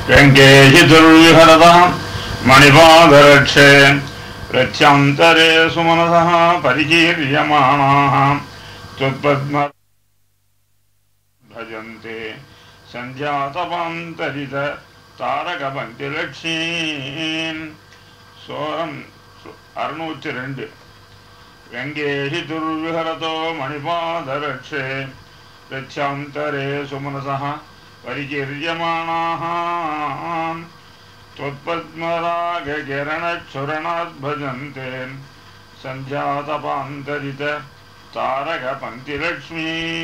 வெங்கேஷி துர்விஹரதாம் மணிபாதரட்சே ரட்சாந்தரே சுமனசா பரிகீர்யமாணாः त्वत्पद्म भजन्ते सञ्जातपान्तरित தாரகபந்திலட்சுமீம் சோரம் அறுநூற்றி ரெண்டு வெங்கேஷி துர்விஹரதோ மணிபாதரட்சே ரட்சாந்தரே சுமனசः परिकीर्यमाणाः त्वत्पद्मरागकिरणच्छुरणात् भजन्ते सञ्जातपान्तरित तारकपङ्क्तिलक्ष्मी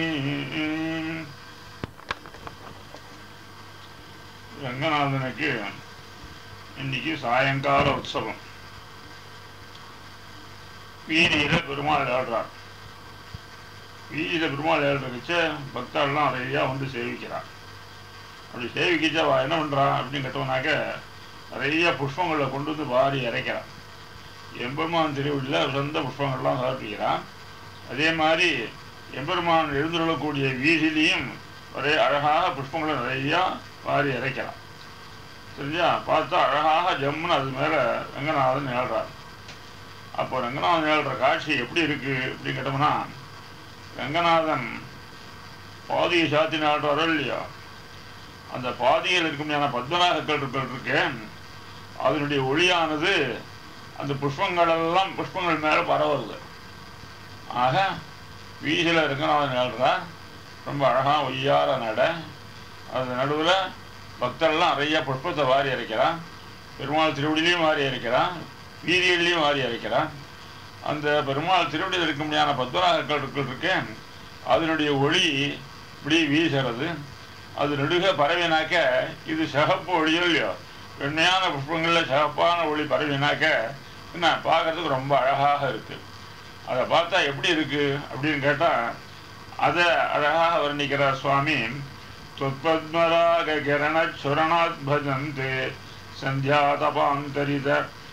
ரங்கநாதனுக்கு இன்னைக்கு சாயங்கால உற்சவம் வீதியில பெருமாள் ஆடுறார் வீதியில பெருமாள் ஏழுறதுச்சு பக்தர்கள்லாம் நிறையா வந்து சேவிக்கிறார் அப்படி சேவிக்கிச்சா அவ என்ன பண்றா அப்படின்னு கேட்டோம்னாக்க நிறைய புஷ்பங்களை கொண்டு வந்து வாரி இறைக்கிறான் எம்பெருமான் திருவிழியில் சொந்த புஷ்பங்கள்லாம் சமர்ப்பிக்கிறான் அதே மாதிரி எம்பெருமான் எழுந்துள்ளக்கூடிய வீதியிலையும் ஒரே அழகாக புஷ்பங்களை நிறையா வாரி இறைக்கிறான் சரியா பார்த்தா அழகாக ஜம்முன்னு அது மேலே ரங்கநாதன் ஏழ்றார் அப்போ ரங்கநாதன் ஏழ்ற காட்சி எப்படி இருக்கு அப்படின்னு கேட்டோம்னா ரங்கநாதன் பாதியை சாத்தி நாடுறாரோ இல்லையா அந்த பாதியில் இருக்குமையான பத்மநாகக்கள் இருக்கு அதனுடைய ஒளியானது அந்த புஷ்பங்கள் எல்லாம் புஷ்பங்கள் மேலே பரவுறது ஆக வீதியில் ரங்கநாதன் ஏழ்றா ரொம்ப அழகாக ஒய்யார நட அது நடுவில் பக்தர்லாம் நிறைய புஷ்பத்தை வாரி இறைக்கிறான் பெருமாள் திருவடியிலையும் வாரி இறைக்கிறான் வீதியிலையும் வாரி இறைக்கிறான் அந்த பெருமாள் திருவடியில் இருக்க முடியாத பத்மநாகர்கள் இருக்கேன் அதனுடைய ஒளி இப்படி வீசுறது அது நெடுக பரவினாக்க இது சிகப்பு ஒளியோ இல்லையோ வெண்மையான புஷ்பங்களில் சிகப்பான ஒளி பரவினாக்க என்ன பார்க்கறதுக்கு ரொம்ப அழகாக இருக்கு அதை பார்த்தா எப்படி இருக்கு அப்படின்னு கேட்டால் அதை அழகாக வர்ணிக்கிறார் சுவாமி त्वत्पद्मराग किरणच्छुरणात् भजन्ते सन्ध्यातपान्तरित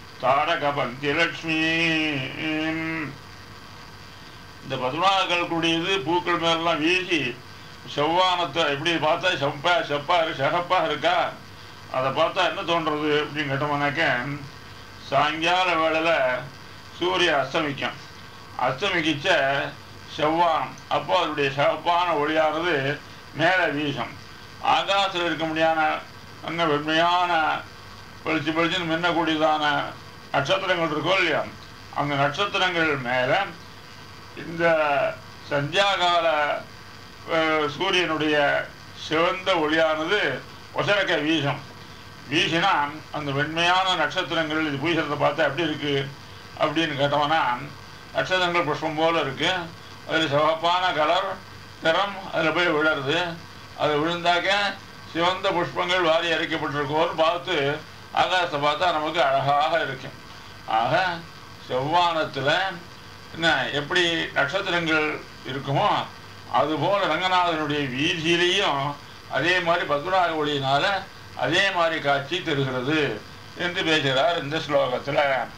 தாரகபந்திலட்சுமி இந்த பத்மநாகர்கள் கூடியது பூக்கள் மேலாம் வீசி செவ்வானத்தை எப்படி பார்த்தா செப்பா செப்பா செகப்பா இருக்கா அதை பார்த்தா என்ன தோன்றது அப்படின்னு கேட்டோம்னாக்க சாயங்கால வேளையில் சூரிய அஸ்தமிக்கும் அஸ்தமிக்கிச்ச செவ்வானம் அப்போ அதனுடைய சிவப்பான ஒளியானது மேலே வீசும் ஆகாசத்தில் இருக்க முடியாத அங்கே வெண்மையான பளிச்சு பளிச்சுன்னு மின்னக்கூடியதான நட்சத்திரங்கள் இருக்கோ இல்லையா அந்த நட்சத்திரங்கள் மேலே இந்த சந்தியாகால சூரியனுடைய சிவந்த ஒளியானது ஒசரக்க வீசும் வீசினா அந்த வெண்மையான நட்சத்திரங்கள் இது வீசுறதை பார்த்தா எப்படி இருக்கு அப்படின்னு கேட்டோம்னா நட்சத்திரங்கள் புஷ்பம் போல இருக்கு அதில் சிவப்பான கலர் நிறம் அதில் போய் விழருது அது விழுந்தாக்க சிவந்த புஷ்பங்கள் வாரி அரைக்கப்பட்டிருக்கோன்னு பார்த்து ஆகாசத்தை பார்த்தா நமக்கு அழகாக இருக்கும் ஆக செவ்வானத்தில் என்ன எப்படி நட்சத்திரங்கள் இருக்குமோ அதுபோல் ரங்கநாதனுடைய வீதியிலையும் அதே மாதிரி பத்மநாக ஒளியினால அதே மாதிரி காட்சி தருகிறது என்று பேசுகிறார் இந்த ஸ்லோகத்தில்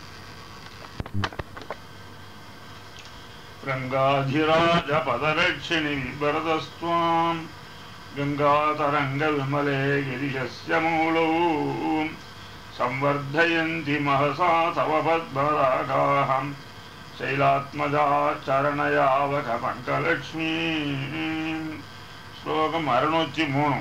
ரங்காதிராஜ பதரட்சிணி விபரதஸ்துவாம் गङ्गातरङ्गविमले गिरिशस्य मूलौ संवर्धयन्ति महसा तव पद्मरागाः शैलात्मजा चरणयावकपङ्कलक्ष्मी श्लोकम् अरुणूति मूणु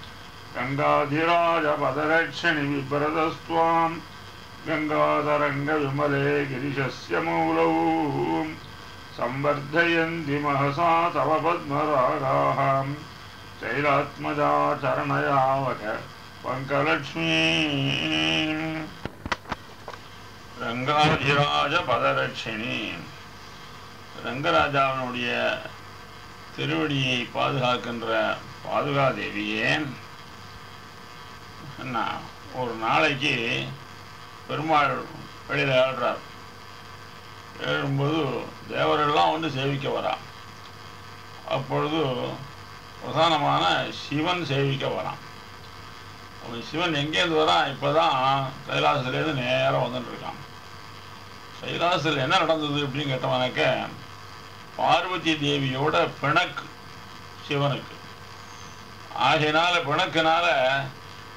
गङ्गाधिराजपदरक्षिणि विभ्रतस्त्वां गङ्गातरङ्गविमले गिरिशस्य मूलौ संवर्धयन्ति महसा तव पद्मरागाः शैलात्मजा चरणयावक पङ्कलक्ष्मी ரங்காதிராஜ பதரட்சிணி ரங்கராஜாவினுடைய திருவடியை பாதுகாக்கின்ற பாதுகாதேவியே என்ன ஒரு நாளைக்கு பெருமாள் வெளியில் ஆடுறார் எழும்போது தேவரெல்லாம் வந்து சேவிக்க வரான் அப்பொழுது பிரதானமான சிவன் சேவிக்க வரான் அவன் சிவன் எங்கேருந்து வரான் இப்போ தான் கைலாசத்துலேருந்து நேராக வந்துட்டு இருக்கான் கைலாசத்தில் என்ன நடந்தது அப்படின்னு கேட்டவனாக்க பார்வதி தேவியோட பிணக்கு சிவனுக்கு ஆகையினால பிணக்குனால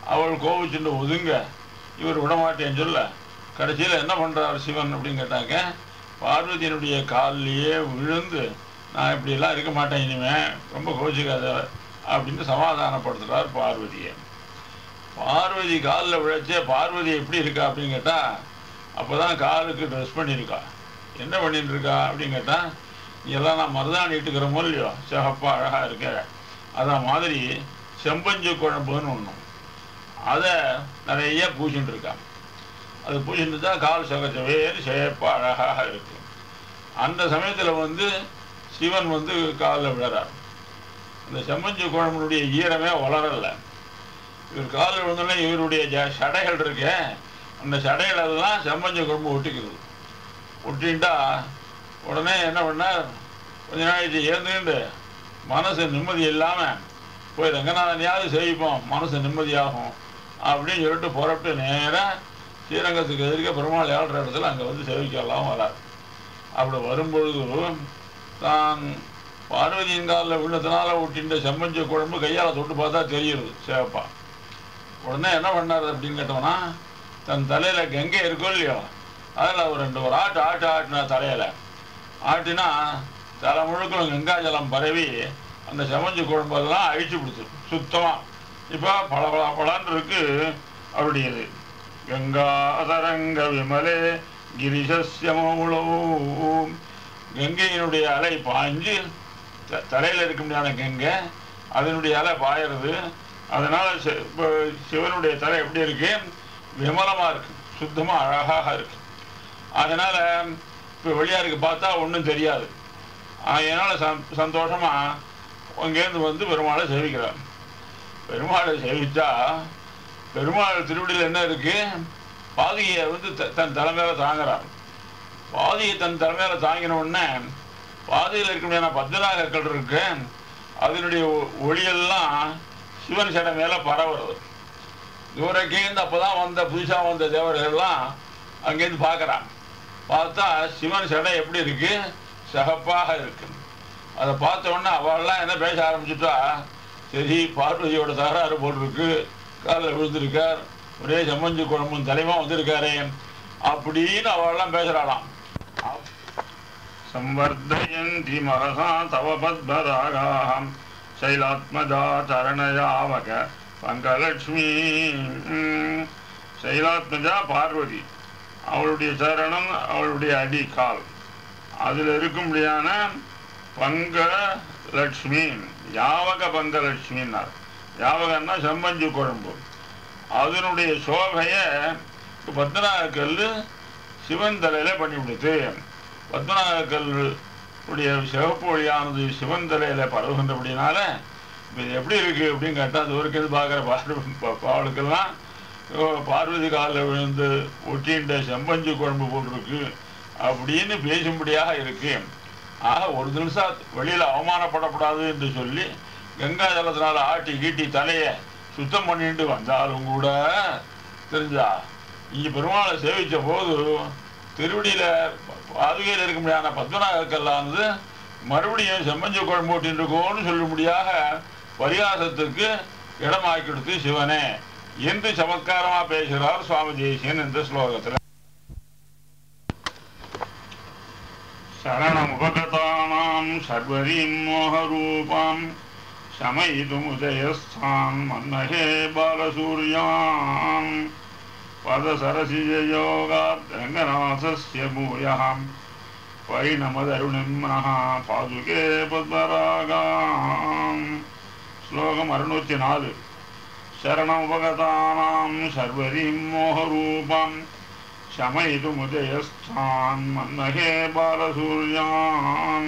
அவள் கோபிச்சுட்டு ஒதுங்க இவர் விடமாட்டேன்னு சொல்ல கடைசியில் என்ன பண்ணுறார் சிவன் அப்படின்னு கேட்டாங்க பார்வதியினுடைய காலிலேயே விழுந்து நான் இப்படியெல்லாம் இருக்க மாட்டேன் இனிமே ரொம்ப கோச்சிக்காத அப்படின்னு சமாதானப்படுத்துகிறார் பார்வதியை பார்வதி காலில் விழைச்சே பார்வதி எப்படி இருக்கா அப்படின்னு கேட்டால் அப்போ தான் காலுக்கு ட்ரெஸ் பண்ணியிருக்கா என்ன பண்ணிட்டு இருக்கா அப்படின்னு கேட்டால் நீ எல்லாம் நான் மருதாணி இட்டுக்கிறோமோ இல்லையோ சிகப்பா அழகாக இருக்க அதான் மாதிரி செம்பஞ்சு குழம்புன்னு ஒன்றும் அதை நிறைய பூசிட்டு இருக்கா அது பூசிட்டு தான் கால் சகச்சவேன்னு சேப்பா அழகாக இருக்கு அந்த சமயத்தில் வந்து சிவன் வந்து காலில் விழறார் அந்த செம்மஞ்சு குழம்புடைய ஈரமே வளரலை இவர் காலில் விழுந்தோடனே இவருடைய ஜ சடைகள் இருக்கே அந்த சடைகளெல்லாம் செம்மஞ்சு குழம்பு ஒட்டிக்கிறது ஒட்டின்ட்டா உடனே என்ன பண்ணார் கொஞ்ச நாளைக்கு ஏந்துக்கிண்டு மனசு நிம்மதி இல்லாமல் போய் ரங்கநாதனையாவது சேவிப்போம் மனசு நிம்மதியாகும் அப்படின்னு சொல்லிட்டு புறப்பட்டு நேராக ஸ்ரீரங்கத்துக்கு எதிர்க்க பெருமாள் ஏழ்ற இடத்துல அங்கே வந்து சேவிக்கலாம் வரார் அப்படி வரும்பொழுது தான் பார்வதியின் காலில் விழுந்ததுனால ஒட்டின்ற செம்மஞ்சு குழம்பு கையால் தொட்டு பார்த்தா தெரியுது சேப்பா உடனே என்ன பண்ணார் அப்படின்னு கேட்டோம்னா தன் தலையில் கங்கை இருக்கும் இல்லையோ அதில் ஒரு ரெண்டு ஒரு ஆட்டு ஆட்டு ஆட்டினா தலையில் ஆட்டினா தலை முழுக்களும் கங்கா ஜலம் பரவி அந்த செமஞ்சு குழம்பெல்லாம் அழிச்சு கொடுத்து சுத்தமாக இப்போ பல பல பலன்னு இருக்கு அப்படியது கங்காதரங்க விமலே கிரிசஸ்யமௌளவும் கங்கையினுடைய அலை பாய்ஞ்சு த- தலையில் இருக்க முடியாத கங்கை அதனுடைய அலை பாயறது அதனால சி- இப்போ சிவனுடைய தலை எப்படி இருக்கு விமலமா இருக்கு சுத்தமா அழகாக இருக்கு அதனால இப்போ வெளியாருக்கு பார்த்தா ஒன்றும் தெரியாது அதனால சந் சந்தோஷமா அங்கேருந்து வந்து பெருமாளை சேவிக்கிறார் பெருமாளை சேவிச்சா பெருமாள் திருவடியில் என்ன இருக்கு பாதிகையை வந்து த- தன் தலைமையில தாங்குறார் பாதியை தன் தலைமையில தாங்கின உடனே பாதையில் இருக்க முடியாத பத்மநாகர்கள் இருக்கு அதனுடைய ஒ- ஒளியெல்லாம் சிவன் சடை மேல பரவுறது தூரக்கேந்து அப்பதான் வந்த புதுசா வந்த தேவர்கள்லாம் அங்கேருந்து பார்க்கறாங்க பார்த்தா சிவன் சடை எப்படி இருக்கு சகப்பாக இருக்கு அதை பார்த்த உடனே அவள்லாம் என்ன பேச ஆரம்பிச்சுட்டா சரி பார்வதியோட தகராறு போட்டிருக்கு காலில் விழுந்திருக்கார் ஒரே செம்மஞ்சு குழம்பும் தலைமா வந்திருக்காரே அப்படின்னு அவள்லாம் பேசுறாளாம் संवर्धयन्ति महसा तव पद्मरागाः शैलात्मजा चरणयावक பங்கலட்சுமி சைலாத்மஜா பார்வதி அவளுடைய சரணம் அவளுடைய அடி கால் அதில் இருக்கும்படியான பங்க லட்சுமி யாவக பங்கலட்சுமின்னார் யாவகன்னா செம்மஞ்சு குழம்பு அதனுடைய சோபையை பத்மநாகக்கல் சிவன் தலையில பண்ணி விடுத்து பத்மநாகக்கல் உடைய சிவப்பு ஒளியானது சிவன் தலையில பரவுகின்றபடினால இப்ப இது எப்படி இருக்கு அப்படின்னு கேட்டால் அது ஒரு பார்க்குற பார்வ பாவலுக்கெல்லாம் ஓ, பார்வதி காலில் விழுந்து ஒட்டின்ற செம்பஞ்சு குழம்பு போட்டிருக்கு அப்படின்னு பேசும்படியாக இருக்கு ஆக ஒரு நிமிஷம் வெளியில அவமானப்படக்கூடாது என்று சொல்லி கங்கா ஜலத்தினால ஆட்டி கீட்டி தலையை சுத்தம் பண்ணிட்டு வந்தாலும் கூட தெரிஞ்சா இங்க பெருமாளை சேவிச்ச போது திருவடியில பாதுகையில் இருக்க முடியாத பத்மநாக கல்லானது மறுபடியும் செம்மஞ்சு குழம்பு ஓட்டின்னு இருக்கோன்னு சொல்லும்படியாக பரிகாசத்துக்கு இடமாக்கி கொடுத்து சிவனே என்று சமத்காரமா பேசுகிறார் சுவாமி தேசியன் இந்த ஸ்லோகத்துல சரணமுபகதானாம் சர்வரீம் மோகரூபாம் शमयितुमुदयस्थान् मन्महे बालसूर्यान् पदसरसिजयोगात् रङ्गनाथस्य भूयः परिणमदरुणिम्नः पादुके पद्मरागाम् श्लोकम् अरुणूति नालु शरणमुपगतानां सर्वरीं मोहरूपां शमयितुमुदयस्थान् मन्महे बालसूर्यान्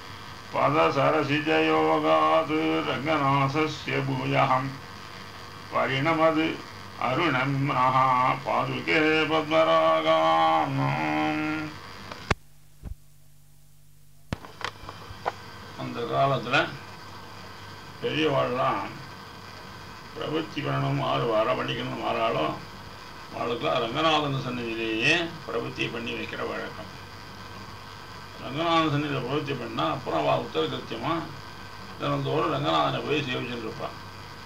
पदसरसिजयोगात् रङ्गनाथस्य भूयः परिणमद् अरुणम्नः पादुके पद्मरागाम् அந்த காலத்தில் பெரியவாள்லாம் பிரவൃத்தி பண்ணணும் ஆறு வாரம் பண்ணிக்கணும் ஆறாளோ அவளுக்கெல்லாம் ரங்கநாதன் சன்னதியிலேயே பிரவൃத்தி பண்ணி வைக்கிற வழக்கம் ரங்கநாதன் சன்னிதியில் பிரவൃத்தி பண்ணால் அப்புறம் அவள் உத்தர கிருத்தியமாக தினந்தோறும் ரங்கநாதனை போய் சேவிச்சுட்டு இருப்பான்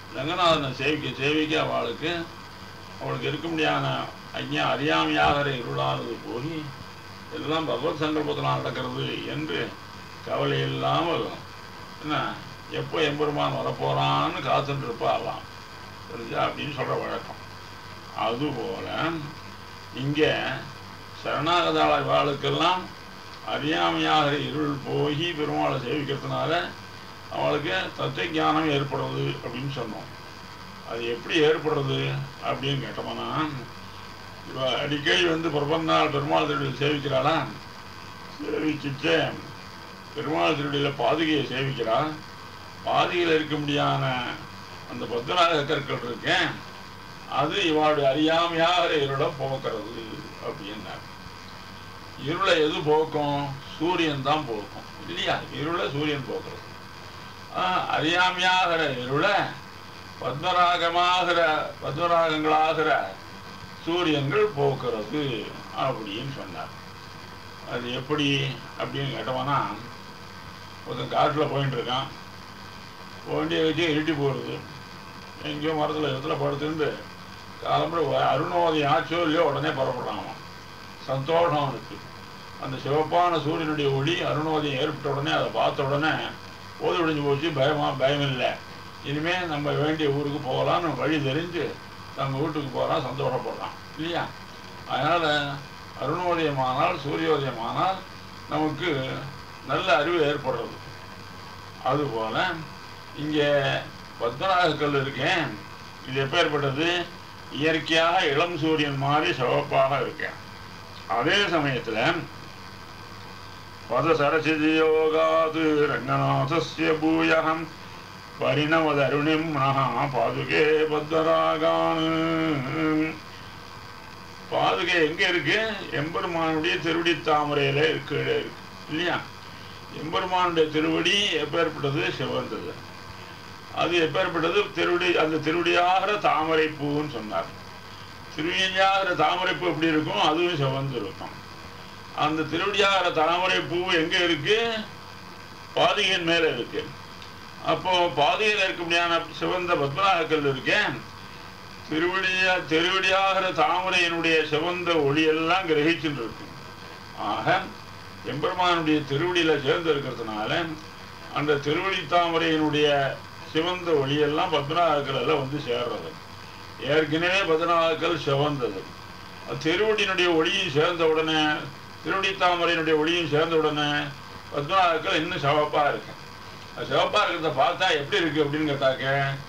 ரங்கநாதனை சேவிக்க சேவிக்க அவளுக்கு அவளுக்கு இருக்க முடியாத ஐயா அறியாமையாகிற இருளானது போய் எல்லாம் பகவத் சங்கல்பத்தினால் நடக்கிறது என்று கவலை இல்லாமல் என்ன எப்போ எம்பெருமான் வரப்போறான்னு காத்துட்டு இருப்பாளாம் புரிஞ்சா அப்படின்னு சொல்ற வழக்கம் அதுபோல இங்கே சரணாகதாள வாளுக்கெல்லாம் அறியாமையாக இருள் போய் பெருமாளை சேவிக்கிறதுனால அவளுக்கு தத்துவ ஞானம் ஏற்படுறது அப்படின்னு சொன்னோம் அது எப்படி ஏற்படுறது அப்படின்னு கேட்டோம்னா இவ அடிக்கடி வந்து பிரபன்னாள் பெருமாள் திருடியில் சேவிக்கிறாளா சேவிச்சுட்டு பெருமாள் திருடியில் பாதுகையை சேவிக்கிறா பாதியில் இருக்க முடியாத அந்த பத்மநாக கற்கள் இருக்கேன் அது இவாளுடைய அறியாமையாக இருளை போக்குறது அப்படின்னார் இருளை எது போக்கும் சூரியன் தான் போக்கும் இல்லையா இருளை சூரியன் போக்குறது ஆஹ், அறியாமையாகிற இருளை பத்மராகமாகிற பத்மராகங்களாகிற சூரியன்கள் போக்குறது அப்படின்னு சொன்னார் அது எப்படி அப்படின்னு கேட்டோம்னா ஒருத்தன் காட்டில் போயிட்டு இருக்கான் வண்டியை வச்சு இருட்டி போடுது எங்கேயோ மரத்தில் இடத்துல படுத்துட்டு காலம்புற அருணோதயம் ஆச்சோ இல்லையோ உடனே புறப்படுறான் சந்தோஷம் அவனுக்கு அந்த சிவப்பான சூரியனுடைய ஒளி அருணோதயம் ஏற்பட்ட உடனே அதை பார்த்த உடனே போது விடிஞ்சு போச்சு பயமா பயம் இல்லை இனிமே நம்ம வேண்டிய ஊருக்கு போகலாம்னு வழி தெரிஞ்சு நம்ம வீட்டுக்கு போகலாம் சந்தோஷப்படுறான் இல்லையா அதனால் அருணோதயமானால் சூரியோதயமானால் நமக்கு நல்ல அறிவு ஏற்படுறது அதுபோல இங்கே பத்மநாக கல் இருக்கேன் இது எப்பேற்பட்டது இயற்கையாக இளம் சூரியன் மாதிரி சிவப்பாக இருக்கேன் அதே சமயத்தில் பதசரசிதியோகாது ரங்கநாதஸ்ய பூயகம் பரிணமதருணிம் மனஹா பாதுகே பத்மராகான் பாதுகை எங்க இருக்கு எம்பெருமானுடைய திருவடி தாமரையில இருக்கு இருக்கு இல்லையா எம்பெருமானுடைய திருவடி எப்பேற்பட்டது சிவந்தது அது எப்பேற்பட்டது திருவடி அந்த திருவடியாகிற தாமரை பூன்னு சொன்னார் திருவடியாகிற தாமரை பூ எப்படி இருக்கும் அதுவும் சிவந்து இருக்கும் அந்த திருவடியாகிற தாமரை பூ எங்க இருக்கு பாதிகையின் மேல இருக்கு அப்போ பாதிகையில் இருக்க முடியாத சிவந்த பத்மநாகக்கல் இருக்கேன் திருவடியா திருவடியாகிற தாமரையினுடைய சிவந்த ஒளியெல்லாம் கிரகிச்சுட்டு இருக்கு ஆக எம்பெருமானுடைய திருவடியில சேர்ந்து இருக்கிறதுனால அந்த திருவடி தாமரையினுடைய சிவந்த ஒளியெல்லாம் பத்மநாகக்கல் எல்லாம் வந்து சேர்றது ஏற்கனவே பத்மநாகக்கல் சிவந்தது அது திருவடியினுடைய ஒளியும் சேர்ந்த உடனே திருவடி தாமரையினுடைய ஒளியும் சேர்ந்த உடனே பத்மநாகக்கல் இன்னும் சிவப்பா இருக்கு அது சிவப்பா இருக்கிறத பார்த்தா எப்படி இருக்கு அப்படின்னு கேட்டாக்க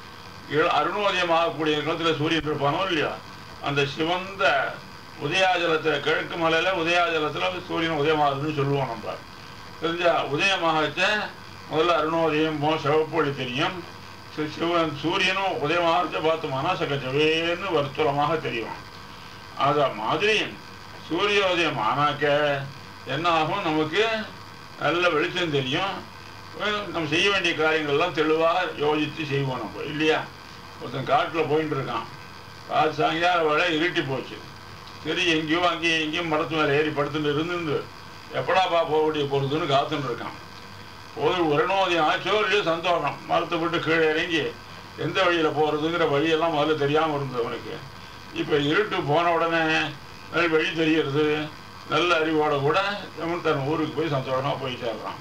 இள- அருணோதயம் ஆகக்கூடிய காலத்துல சூரியன் இருப்பானோ இல்லையா அந்த சிவந்த உதயாஜலத்துல கிழக்கு மலையில உதயாஜலத்துல சூரியன் உதயமாகுதுன்னு சொல்லுவோம் நம்ம தெரிஞ்சா உதயமாகச்ச முதல்ல அருணோதயம் மோ சிவப்பு ஒளி தெரியும் சி- சிவன் சூரியனும் உதயமாகச்ச பார்த்தோம்னா சகஜவேன்னு வர்த்துலமாக தெரியும் அத மாதிரி சூரியோதயம் ஆனாக்க என்ன ஆகும் நமக்கு நல்ல வெளிச்சம் தெரியும் அஹ் நம்ம செய்ய வேண்டிய காரியங்கள்லாம் தெளிவாக யோசித்து செய்வோம் நம்ம இல்லையா ஒருத்தன் காட்டில் போயிட்டு இருக்கான் காற்று சாயங்காலம் வேலை இருட்டி போச்சு சரி எங்கேயோ அங்கேயும் எங்கேயும் மரத்து மேலே ஏறி படுத்துட்டு இருந்து எப்படாப்பா போக வேண்டிய போகிறதுன்னு காத்துன்னு இருக்கான் போது உரணோதயம் ஆச்சோ இல்லையோ சந்தோஷம் மரத்தை விட்டு கீழே இறங்கி எந்த வழியில் போகிறதுங்கிற வழியெல்லாம் முதல்ல தெரியாமல் இருந்தது அவனுக்கு இப்போ இருட்டு போன உடனே நல்ல வழி தெரியறது நல்ல அறிவோட கூட அவன் தன் ஊருக்கு போய் சந்தோஷமாக போய் சேர்றான்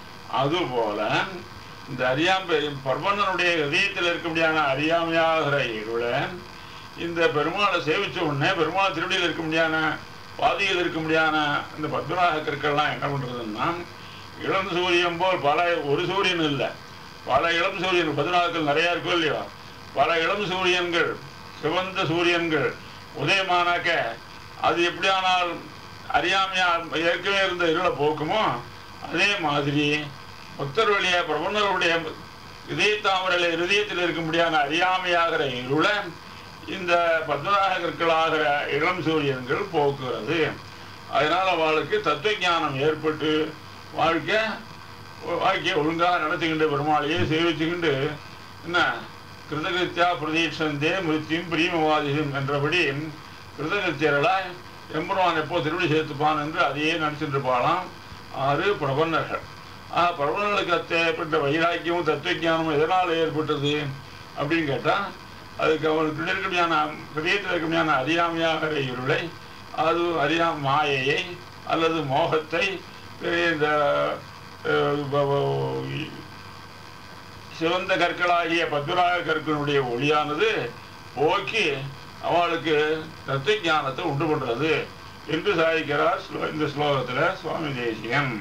அதுபோல இந்த அறியாமை பர்வந்தனுடைய இதயத்தில் இருக்க முடியாத அறியாமையாகிற இருளை இந்த பெருமாளை சேவிச்ச உடனே பெருமாள் திருவடியில் இருக்க முடியாத பாதியில் இருக்க முடியாத இந்த பத்மநாக கற்கள்லாம் என்ன பண்றதுன்னா இளம் சூரியன் போல் பல ஒரு சூரியன் இல்லை பல இளம் சூரியன் பதினாறுகள் நிறைய இருக்கும் இல்லையா பல இளம் சூரியன்கள் சிவந்த சூரியன்கள் உதயமானாக்க அது எப்படியானால் அறியாமையா ஏற்கனவே இருந்த இருளை போக்குமோ அதே மாதிரி பக்தர் வழிய பிரபந்தருடைய இதய தாமரையில இருதயத்தில் இருக்க முடியாத அறியாமையாகிற இருளை இந்த பத்மநாக கற்களாகிற இளம் சூரியன்கள் போக்குகிறது அதனால அவளுக்கு தத்துவ ஞானம் ஏற்பட்டு வாழ்க்கை வாழ்க்கையை ஒழுங்காக நடத்திக்கிண்டு பெருமாளையே சேவிச்சுக்கிண்டு என்ன கிருதகிருத்தியா பிரதீட்சந்தே மிருத்தியும் பிரியமவாதியும் என்றபடி கிருதகிருத்தியர்களாய் எம்பெருமான் எப்போ திருவடி சேர்த்துப்பான் என்று அதையே நினைச்சிட்டு இருப்பாளாம் ஆறு பிரபன்னர்கள் ஆ பிரபன்னர்களுக்கு தேவைப்பட்ட வைராக்கியமும் தத்துவ ஞானமும் எதனால் ஏற்பட்டது அப்படின்னு கேட்டா அதுக்கு அவனுக்கு இருக்கக்கூடியான ஹிருதயத்தில் இருக்கக்கூடியான அறியாமையாகிற இருளை அது அறியா மாயையை அல்லது மோகத்தை அஹ் இந்த அஹ், வ- வ- சிவந்த கற்களாகிய பத்மராக கற்களுடைய ஒளியானது போக்கி அவளுக்கு தத்துவ ஞானத்தை உண்டு பண்றது என்று சாதிக்கிறார் ஸ்லோ- இந்த ஸ்லோகத்துல சுவாமி தேசியன்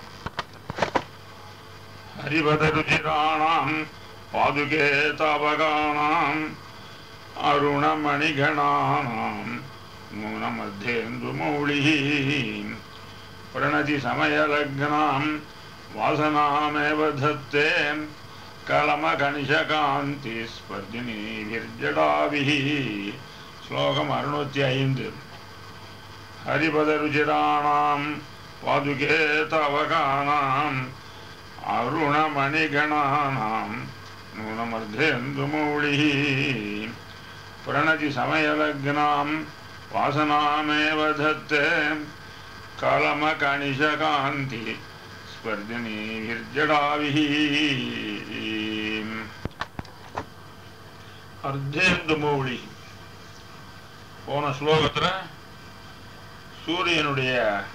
ஹரிபதருச்சிராணாம் பாதுகே தாவகானாம் அருணமணிகணானாம் மூனமத்தேந்து மௌளிः प्रणति समयलग्नां वासनामेव धत्ते कलमकनिशकान्तिस्पर्धिनीभिर्जडाभिः श्लोकम् अरुणूति ऐந்து हरिपदरुचिराणां पादुके तवकानाम् अरुणमणिगणानां नूनमर्धेन्दुमौलिः प्रणति समयलग्नां वासनामेव धत्ते कलमकनिशकान्ति स्पर्धिनीभिर्जडाभिः அர்த்தேந்துமௌழி போன ஸ்லோகத்தில் சூரியனுடைய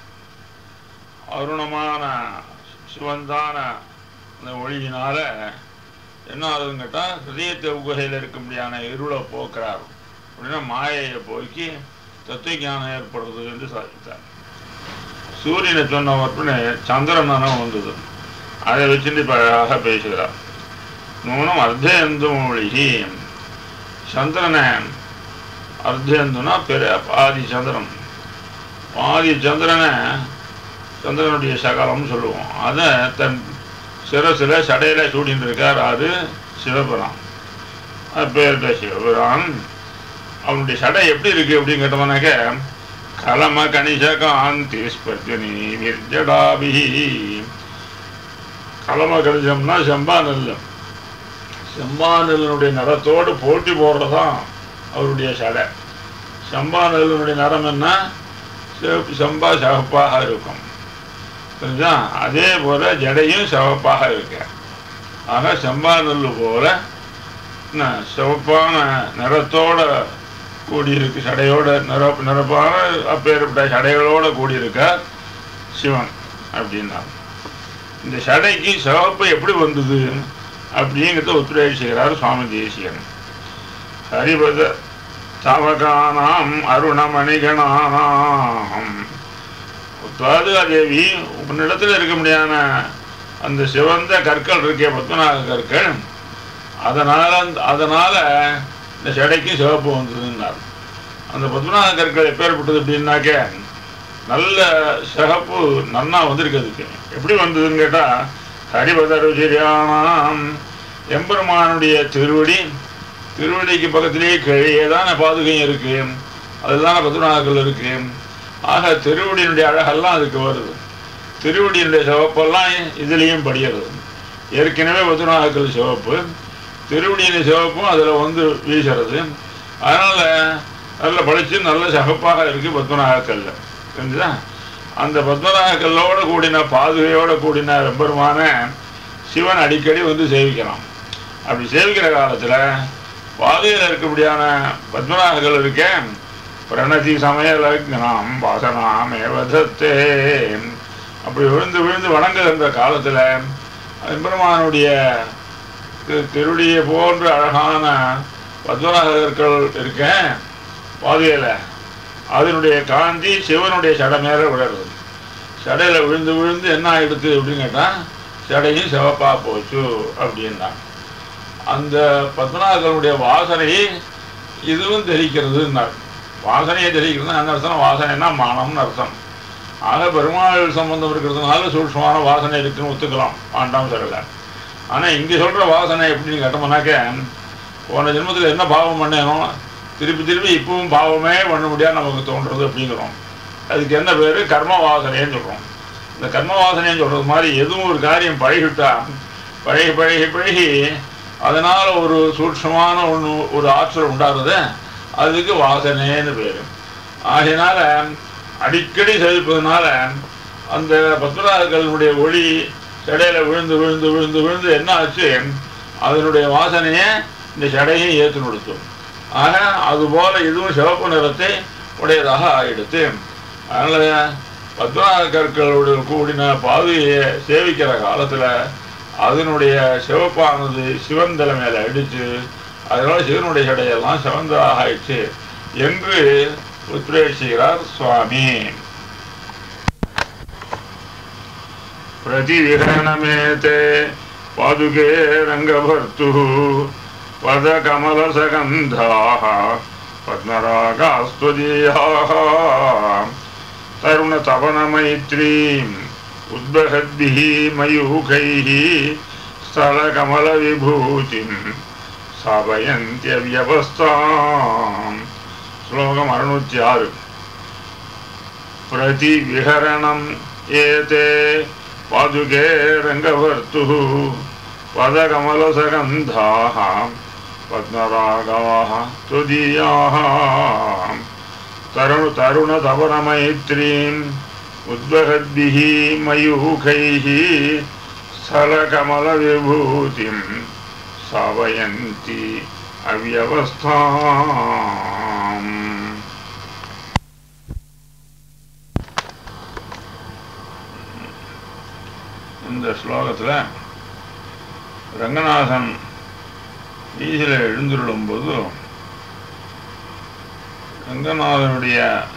அருணமான சிவந்தான அந்த ஒளியினால என்ன ஆகுதுன்னு கேட்டால் ஹிருதயத்தை குகையில் இருக்க முடியாத இருளை போக்குறார் அப்படின்னா மாயையை போக்கி தத்துவ ஞானம் ஏற்படுறது என்று சாதித்தார் சூரியனை சொன்ன உடனே சந்திரனானம் வந்தது அதை வச்சுட்டு இப்போ அழகாக பேசுகிறார் நூனம் அர்த்தேந்து மொழி சந்திரனை அர்த்தேந்துனா பெரிய பாதி சந்திரன் பாதி சந்திரனை சந்திரனுடைய சகலம்னு சொல்லுவோம் அதை தன் சிரசில் சடையில் சூடின்னு இருக்கார் அது சிவபிரான் அது பேர்கிட்ட சிவபிரான் அவனுடைய சடை எப்படி இருக்கு அப்படின்னு கேட்டோம்னாக்க கலம கணிச காந்தி ஸ்பர்ஜனி விர்ஜடாபிஹி கலம கணிசம்னா செம்பா நெல் செம்பா நெல்லினுடைய நிறத்தோடு போட்டி போடுறதான் அவருடைய சடை செம்பா நெல்லினுடைய நிறம் என்ன சிவப்பு செம்பா சிவப்பாக இருக்கும் புரிஞ்சா அதே போல ஜடையும் சிவப்பாக இருக்க ஆக செம்பா நெல் போல என்ன, சிவப்பான நிறத்தோட கூடியிருக்கு சடையோட நிற நிரப்பான அப்பேற்பட்ட சடைகளோட கூடியிருக்கார் சிவன் அப்படின்னா இந்த சடைக்கு சிவப்பு எப்படி வந்தது அப்படிங்கிறத உத்ரேசிக்கிறார் சுவாமி தேசியன் ஹரிபத தவகானாம் அருணமணிகணானாம் தேவி உன்னிடத்தில் இருக்க முடியாத அந்த சிவந்த கற்கள் இருக்கே பத்மநாக கற்கள் அதனால அந்த- அதனால இந்த சடைக்கு சிவப்பு வந்ததுன்னார் அந்த பத்மநாக கற்கள் எப்பேற்பட்டது அப்படின்னாக்க நல்ல சிகப்பு நன்னா வந்திருக்கு அதுக்கு எப்படி வந்ததுன்னு கேட்டா ஹரிபதருச்சிரியானாம் எம்பெருமானுடைய திருவடி திருவடிக்கு பக்கத்திலேயே கிழியே தானே பாதுகையும் இருக்கு அதுதானே பத்மநாகர்கள் இருக்கு ஆக திருவடியினுடைய அழகெல்லாம் அதுக்கு வருது திருவடியினுடைய சிவப்பெல்லாம் இதுலேயும் படிகிறது ஏற்கனவே பத்மநாகர்கள் சிவப்பு திருவடியின் சிவப்பும் அதில் வந்து வீசுறது அதனால் நல்ல பளிச்சு நல்ல சிகப்பாக இருக்குது பத்மநாகக்கல்ல தெரிஞ்சுதா அந்த பத்மநாகக்கல்லோட கூடின பாதுகையோட கூடின பெருமான சிவன் அடிக்கடி வந்து சேவிக்கலாம் அப்படி சேவிக்கிற காலத்தில் பாதையில் இருக்கக்கூடியான பத்மநாகர்கள் இருக்கேன் பிரணதி சமயலக்னம் வாசனாம் ஏவதத்தே அப்படி விழுந்து விழுந்து வணங்குகின்ற காலத்தில் எம்பெருமானுடைய திரு- திருடியை போன்ற அழகான பத்மநாகர்கள் இருக்கேன் பாதையில் அதனுடைய காந்தி சிவனுடைய சடை மேலே விழுறது சடையில் விழுந்து விழுந்து என்ன ஆயிடுது அப்படின்னு கேட்டால் சடையும் சிவப்பாக போச்சு அப்படின்னா அந்த பத்மநாகனுடைய வாசனையை இதுவும் தெரிக்கிறதுன்னார் வாசனையை தெரிக்கிறது அந்த அர்த்தம் வாசனைன்னா மானம்னு அர்த்தம் ஆக பெருமாள் சம்பந்தம் இருக்கிறதுனால சூட்சமான வாசனை இருக்குன்னு ஒத்துக்கலாம் ஆண்டாம் சொல்லலை ஆனால் இங்கே சொல்கிற வாசனை எப்படின்னு கேட்டோம்னாக்க போன ஜென்மத்தில் என்ன பாவம் பண்ணேனோ திருப்பி திருப்பி இப்பவும் பாவமே பண்ண முடியாது நமக்கு தோன்றுறது அப்படிங்கிறோம் அதுக்கு என்ன பேர் கர்ம வாசனைன்னு சொல்கிறோம் இந்த கர்ம வாசனைன்னு சொல்கிறது மாதிரி எதுவும் ஒரு காரியம் பழகிட்டா பழகி பழகி பழகி அதனால் ஒரு சூட்சமான ஒன்று ஒரு ஆற்றல் உண்டாகிறது அதுக்கு வாசனைன்னு பேர் ஆகையினால அடிக்கடி செலுப்பதுனால அந்த பத்மநாகர்களுடைய ஒளி செடையில விழுந்து விழுந்து விழுந்து விழுந்து என்ன ஆச்சு அதனுடைய வாசனையை இந்த சடையை ஏற்று கொடுத்தோம் ஆக அதுபோல இதுவும் சிவப்பு நிறத்தை உடையதாக ஆயிடுத்து அதனால பத்மநாத கற்களோடு கூடின பாதையை சேவிக்கிற காலத்துல அதனுடைய சிவப்பானது சிவன் தலை மேல அடிச்சு அதனால சிவனுடைய சடையெல்லாம் சிவந்ததாக ஆயிடுச்சு என்று உத்ரேசிக்கிறார் சுவாமி प्रतिविहरणमेते पादुके रङ्गभर्तुः पदकमलसगन्धाः पद्मरागास्त्वदीयाः तरुणतपनमैत्रीम् उद्बहद्भिः मयूखैः स्थलकमलविभूतिम् स्थापयन्त्यव्यवस्थाम् श्लोकम् अरुणुत्यारु प्रतिविहरणम् एते पादुके रङ्गभर्तुः पदकमलसगन्धाः पद्मरागाः त्वदीयाः तरुण तरुणतपनमैत्रीम् उद्वहद्भिः मयूखैः स्थलकमलविभूतिम् स्थापयन्ति अव्यवस्थाम् இந்த ஸ்லோகத்தில் ரங்கநாதன் வீதியில் எழுந்துருளும் போது ரங்கநாதனுடைய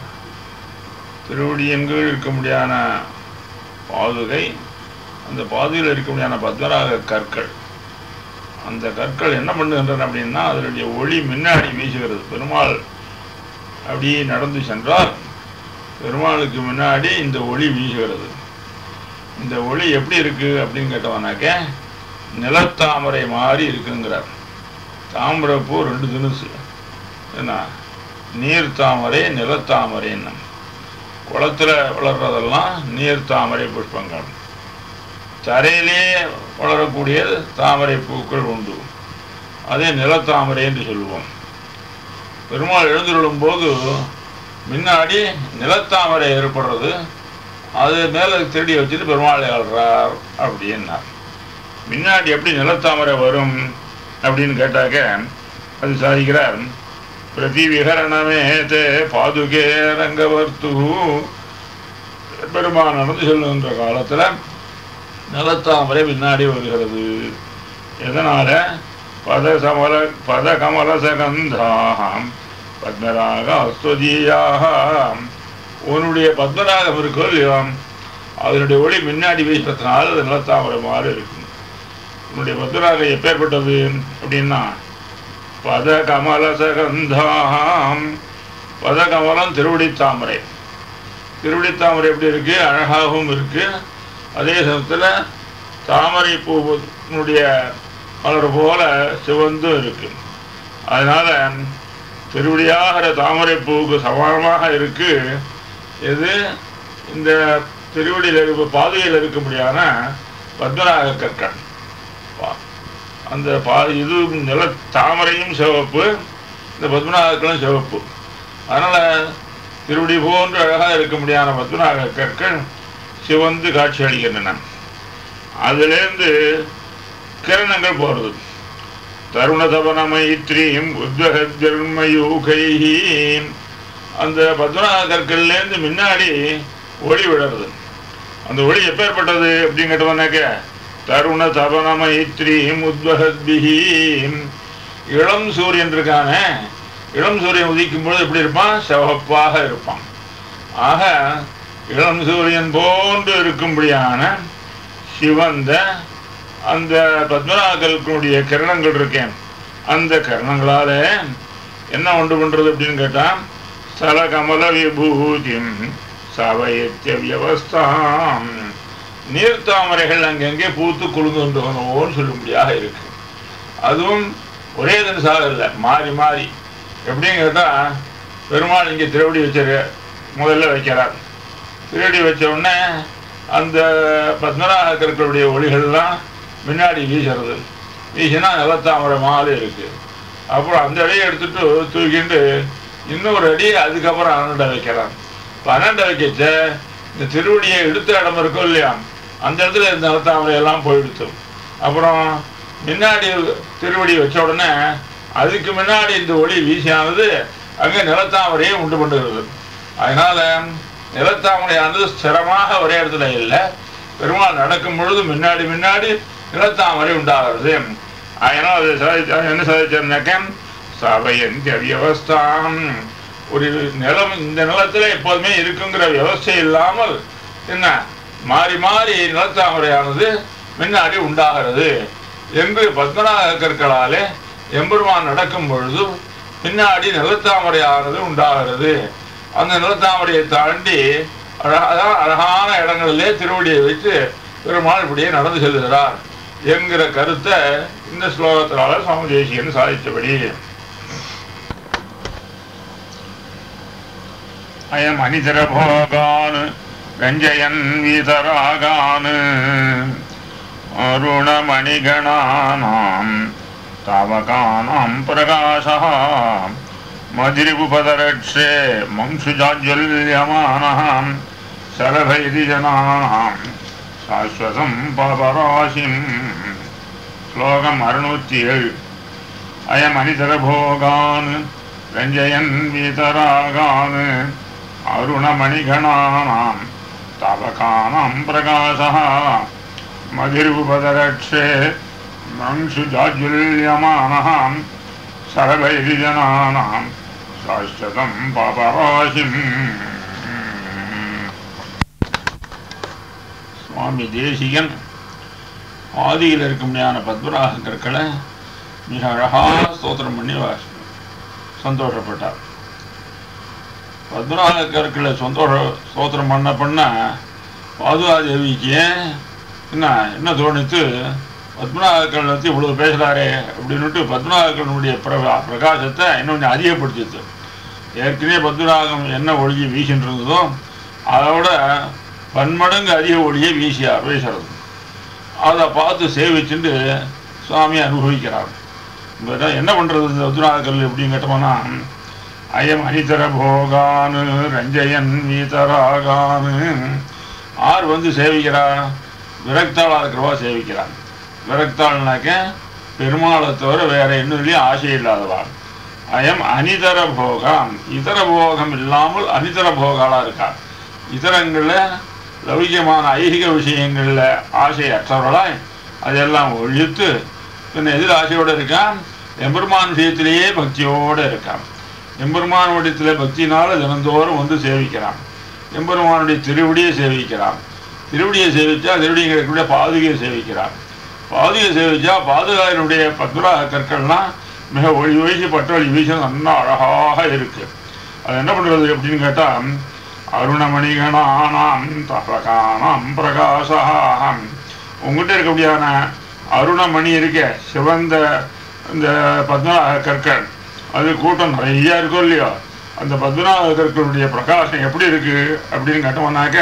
திருவடியின் கீழ் இருக்க முடியாத பாதுகை அந்த பாதுகையில் இருக்க முடியாத பத்மராக கற்கள் அந்த கற்கள் என்ன பண்ணுகின்றன அப்படின்னா அதனுடைய ஒளி முன்னாடி வீசுகிறது பெருமாள் அப்படி நடந்து சென்றால் பெருமாளுக்கு முன்னாடி இந்த ஒளி வீசுகிறது இந்த ஒளி எப்படி இருக்கு அப்படின்னு கேட்டவனாக்க நிலத்தாமரை மாதிரி இருக்குங்கிறார் தாமரைப்பூ ரெண்டு தினுசு என்ன நீர் தாமரை நிலத்தாமரைன்னு குளத்துல வளர்றதெல்லாம் நீர் தாமரை புஷ்பங்கள் தரையிலே வளரக்கூடிய தாமரை பூக்கள் உண்டு அதே நிலத்தாமரை என்று சொல்லுவோம் பெருமாள் எழுந்துள்ளும் போது முன்னாடி நிலத்தாமரை ஏற்படுறது அது மேலே திருடி வச்சுட்டு பெருமாளை ஆள்றார் அப்படின்னார் முன்னாடி எப்படி நிலத்தாமரை வரும் அப்படின்னு கேட்டாக்க அது சாதிக்கிறார் பிரதிவிகரணமே தே பாதுகே ரங்கவர்த்து பெருமான் நடந்து செல்லுகின்ற காலத்துல நிலத்தாமரை பின்னாடி வருகிறது எதனால பத சமல பத கமலசகந்தாம் பத்மராக அஸ்வதியாக உன்னுடைய பத்மராகம் இருக்கோ இல்லையோ அதனுடைய ஒளி முன்னாடி வீசுறதுனால அது நிலத்தாமரை மாதிரி இருக்கும் உன்னுடைய பத்மராகம் எப்பேற்பட்டது அப்படின்னா பத கமலசகந்தாம் பத கமலம் திருவடி தாமரை திருவடி தாமரை எப்படி இருக்கு அழகாகவும் இருக்கு அதே சமயத்தில் தாமரை பூனுடைய மலர் போல சிவந்தும் இருக்கு அதனால திருவடியாகிற தாமரை பூவுக்கு சமானமாக இருக்கு எது இந்த திருவடியில் இருக்க பாதையில் இருக்க முடியாத பத்மநாக கற்கள் பா- அந்த பா இது நில தாமரையும் சிவப்பு இந்த பத்மநாகக்களும் சிவப்பு அதனால திருவடி போன்று அழகாக இருக்க முடியாத பத்மநாக கற்கள் சிவந்து காட்சி அளிக்கின்றன அதுலேருந்து கிரணங்கள் போகிறது தருணதபனமைத்ரீம் உத்வகர்மயூகைஹி அந்த பத்மநாத கற்கள்லேருந்து முன்னாடி ஒளி விழறது அந்த ஒளி எப்பேற்பட்டது அப்படின்னு கேட்டவனாக்க தருண தபனமைத்ரீம் உத்வகத்பிஹி இளம் சூரியன் இருக்கானே இளம் சூரியன் உதிக்கும் பொழுது எப்படி இருப்பான் சிவப்பாக இருப்பான் ஆக இளம் சூரியன் போன்று இருக்கும்படியான சிவந்த அந்த பத்மநாகர்களுடைய கிரணங்கள் இருக்கேன் அந்த கிரணங்களால என்ன உண்டு பண்றது அப்படின்னு கேட்டா ஸ்தல கமல விபூதிம் சவயத்திய வியவஸ்தாம் நீர்த்தாமரைகள் அங்கங்கே பூத்து குழுங்குன்றோன்னு சொல்லும்படியாக இருக்கு அதுவும் ஒரே தினசாக இல்லை மாறி மாறி எப்படின்னு கேட்டா பெருமாள் இங்கே திருவடி வச்சிரு முதல்ல வைக்கிறார் திருவடி வச்ச உடனே அந்த பத்மநாக கற்களுடைய ஒளிகள்லாம் முன்னாடி வீசுறது வீசினா நிலத்தாமரை மாலை இருக்கு அப்புறம் அந்த அடியை எடுத்துட்டு தூக்கிட்டு இன்னொரு அடி அதுக்கப்புறம் அனண்டை வைக்கிறான் இப்போ அனண்டை வைக்கச்ச இந்த திருவடியை எடுத்த இடம் இருக்கும் இல்லையா அந்த இடத்துல இந்த நிலத்தாமரை எல்லாம் போயிடுத்து அப்புறம் முன்னாடி திருவடி வச்ச உடனே அதுக்கு முன்னாடி இந்த ஒளி வீசியானது அங்கே நிலத்தாமரையை உண்டு பண்ணுகிறது அதனால நிலத்தாமரையானது ஸ்திரமாக ஒரே இடத்துல இல்லை பெருமாள் நடக்கும் பொழுது முன்னாடி முன்னாடி நிலத்தாமரை உண்டாகிறது அதனால் அது சாதிச்சா என்ன சாதிச்சாருனாக்க சபையந்தி வியவஸ்தாம் ஒரு நிலம் இந்த நிலத்துல எப்போதுமே இருக்குங்கிற வியவஸ்தை இல்லாமல் என்ன மாறி மாறி நிலத்தாமரையானது முன்னாடி உண்டாகிறது என்று பத்மநாத கற்களாலே எம்பெருமான் நடக்கும் பொழுது பின்னாடி நிலத்தாமரையானது உண்டாகிறது அந்த நிலத்தாமரையை தாண்டி அழகா அழகான இடங்களிலே திருவடியை வைத்து பெருமாள் இப்படியே நடந்து செல்கிறார் என்கிற கருத்தை இந்த ஸ்லோகத்தினால சுவாமி தேசியன் சாதித்தபடி அயம் அனிதர போகான் கஞ்சயன் வீதராகான் அருணமணிகணானாம் தாவகானாம் பிரகாசः மதிரிபுபதரட்சே மம்சுஜாஜ்வல்யமானः சரபைதி ஜனானாம் சாஸ்வதம் பாபராசிம் ஸ்லோகம் அறுநூற்றி ஏழு அயம் அனிதரபோகான் ரஞ்சயன் வீதராகான் அருணமணிகணானாம் தாவகானாம் பிரகாசः மதிருபதரட்சே மம்சுஜாஜ்வல்யமானः சரபைரிஜனானாம் சாஸ்வதம் பாபராசிம் சுவாமி தேசிகன் ஆதியில் இருக்கும்படியான பத்மராக கற்களை மிக அழகாக ஸ்தோத்திரம் பண்ணி வா- சந்தோஷப்பட்டார் பத்மநாத கற்களை சந்தோஷ ஸ்தோத்திரம் பண்ண பண்ண பாதுகாதேவிக்கு என்ன என்ன தோணித்து பத்மநாதர்கள் பற்றி இவ்வளவு பேசுகிறாரே அப்படின்னுட்டு பத்மநாதர்களுடைய பிரகா பிரகாசத்தை இன்னும் கொஞ்சம் அதிகப்படுத்திச்சு ஏற்கனவே பத்மநாதம் என்ன ஒளியை வீசின்னு இருந்ததோ அதோட பன்மடங்கு அதிக ஒளியை வீசியா வீசுறது அதை பார்த்து சேவிச்சுட்டு சுவாமி அனுபவிக்கிறார் இப்ப என்ன பண்ணுறது இந்த பத்மநாதர்கள் எப்படின்னு கேட்டோம்னா அயம் அனிதர போகானு ரஞ்சயன் வீதராகானு ஆர் வந்து சேவிக்கிறா விரக்தாளா இருக்கிறவா சேவிக்கிறான் விரக்தாள்னாக்க பெருமாளை தவிர வேற இன்னும் ஆசை இல்லாதவா அயம் அனிதர போகம் இதர போகம் இல்லாமல் அனிதர போகாளா இருக்கா இதரங்களில் லௌகிகமான ஐகிக விஷயங்களில் ஆசை அற்றவர்களாய் அதெல்லாம் ஒழித்து பின்ன எதில் ஆசையோடு இருக்கான் எம்பெருமான் விஷயத்திலேயே பக்தியோடு இருக்கான் எம்பெருமானுடைய பக்தியினால் தினந்தோறும் வந்து சேவிக்கிறான் எம்பெருமானுடைய திருவடியை சேவிக்கிறான் திருவடியை சேவிச்சா திருவடிங்களுடைய பாதுகையை சேவிக்கிறான் பாதுகை சேவிச்சா பாதுகாயினுடைய பத்மராக கற்கள்லாம் மிக ஒளி வீசி பட்டொளி வீசி நல்லா அழகாக இருக்கு அது என்ன பண்றது அப்படின்னு கேட்டா அருணமணிகணானாம் தபகானாம் பிரகாசாம் உங்ககிட்ட இருக்கக்கூடியான அருணமணி இருக்க சிவந்த இந்த பத்மநாக கற்கள் அது கூட்டம் நிறைய இருக்கும் இல்லையோ அந்த பத்மநாத கற்களுடைய பிரகாசம் எப்படி இருக்கு அப்படின்னு கேட்டோம்னாக்க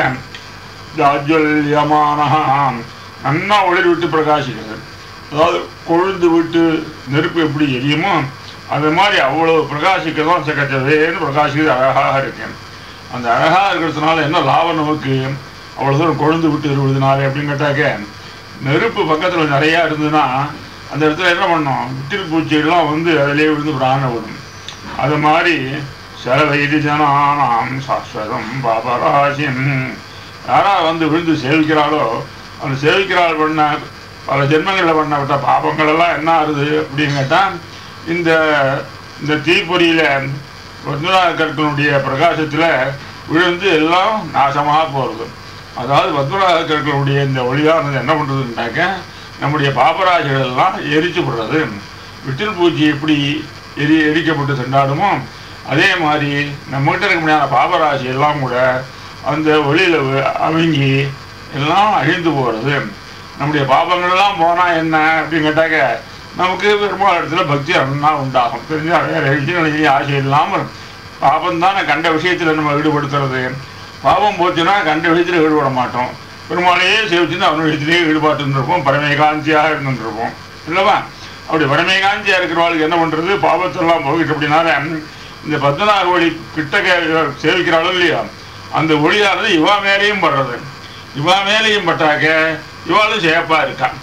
ஜாஜ்வல்யமானஹாம் நன்னா ஒளிர் விட்டு பிரகாசிக்கிறது அதாவது கொழுந்து விட்டு நெருப்பு எப்படி எரியுமோ அது மாதிரி அவ்வளவு பிரகாசிக்கிறதும் சக்கச்சவேன்னு பிரகாசிக்கிறது அழகாக இருக்கு அந்த அழகாக இருக்கிறதுனால என்ன லாபம் நமக்கு அவ்வளோ தூரம் கொழுந்து விட்டு இருபதுனால அப்படின்னு கேட்டாக்க நெருப்பு பக்கத்தில் நிறையா இருந்ததுன்னா அந்த இடத்துல என்ன பண்ணோம் விட்டில் பூச்சிகள்லாம் வந்து அதிலே விழுந்து பிராணம் விடும் அது மாதிரி செலவைது ஜனானாம் சாஸ்வதம் பாபராசின் யாரா வந்து விழுந்து சேவிக்கிறாளோ அந்த சேவிக்கிறாள் பண்ண பல ஜென்மங்களில் பண்ணப்பட்ட பாபங்கள் எல்லாம் என்ன ஆகுது அப்படின்னு கேட்டால் இந்த இந்த தீப்பொறியில் பத்மநாத கற்களுடைய பிரகாசத்தில் விழுந்து எல்லாம் நாசமாக போகிறது அதாவது பத்மநாத கற்களுடைய இந்த ஒளியானது என்ன பண்ணுறதுன்னாக்க நம்முடைய பாபராசிகள் எல்லாம் எரிச்சு விடுறது விட்டில் பூச்சி எப்படி எரி எரிக்கப்பட்டு சென்றாடுமோ அதே மாதிரி நம்மகிட்ட இருக்க முடியாத பாபராசி எல்லாம் கூட அந்த ஒளியில் அவங்கி எல்லாம் அழிந்து போகிறது நம்முடைய பாபங்கள்லாம் போனால் என்ன அப்படின்னு கேட்டாக்க நமக்கு பெருமாள் இடத்துல பக்தி அண்ணா உண்டாகும் தெரிஞ்சா வேற விஷயங்களையும் ஆசை இல்லாமல் பாபம் தானே கண்ட விஷயத்தில் நம்ம ஈடுபடுத்துறது பாவம் போச்சுன்னா கண்ட விஷயத்தில் ஈடுபட மாட்டோம் பெருமாளையே சேவிச்சுன்னு அவன் விஷயத்திலேயே ஈடுபாட்டு இருப்போம் பரமேகாந்தியாக இருந்துருப்போம் இல்லவா அப்படி பரமேகாந்தியாக இருக்கிறவாளுக்கு என்ன பண்ணுறது பாவத்தெல்லாம் போகிட்டு அப்படின்னால இந்த பத்மநாத ஒளி கிட்டக்க சேவிக்கிறாளும் இல்லையா அந்த ஒளியானது இவா மேலேயும் படுறது இவா மேலேயும் பட்டாக்க இவாளும் சேஃபாக இருக்கான்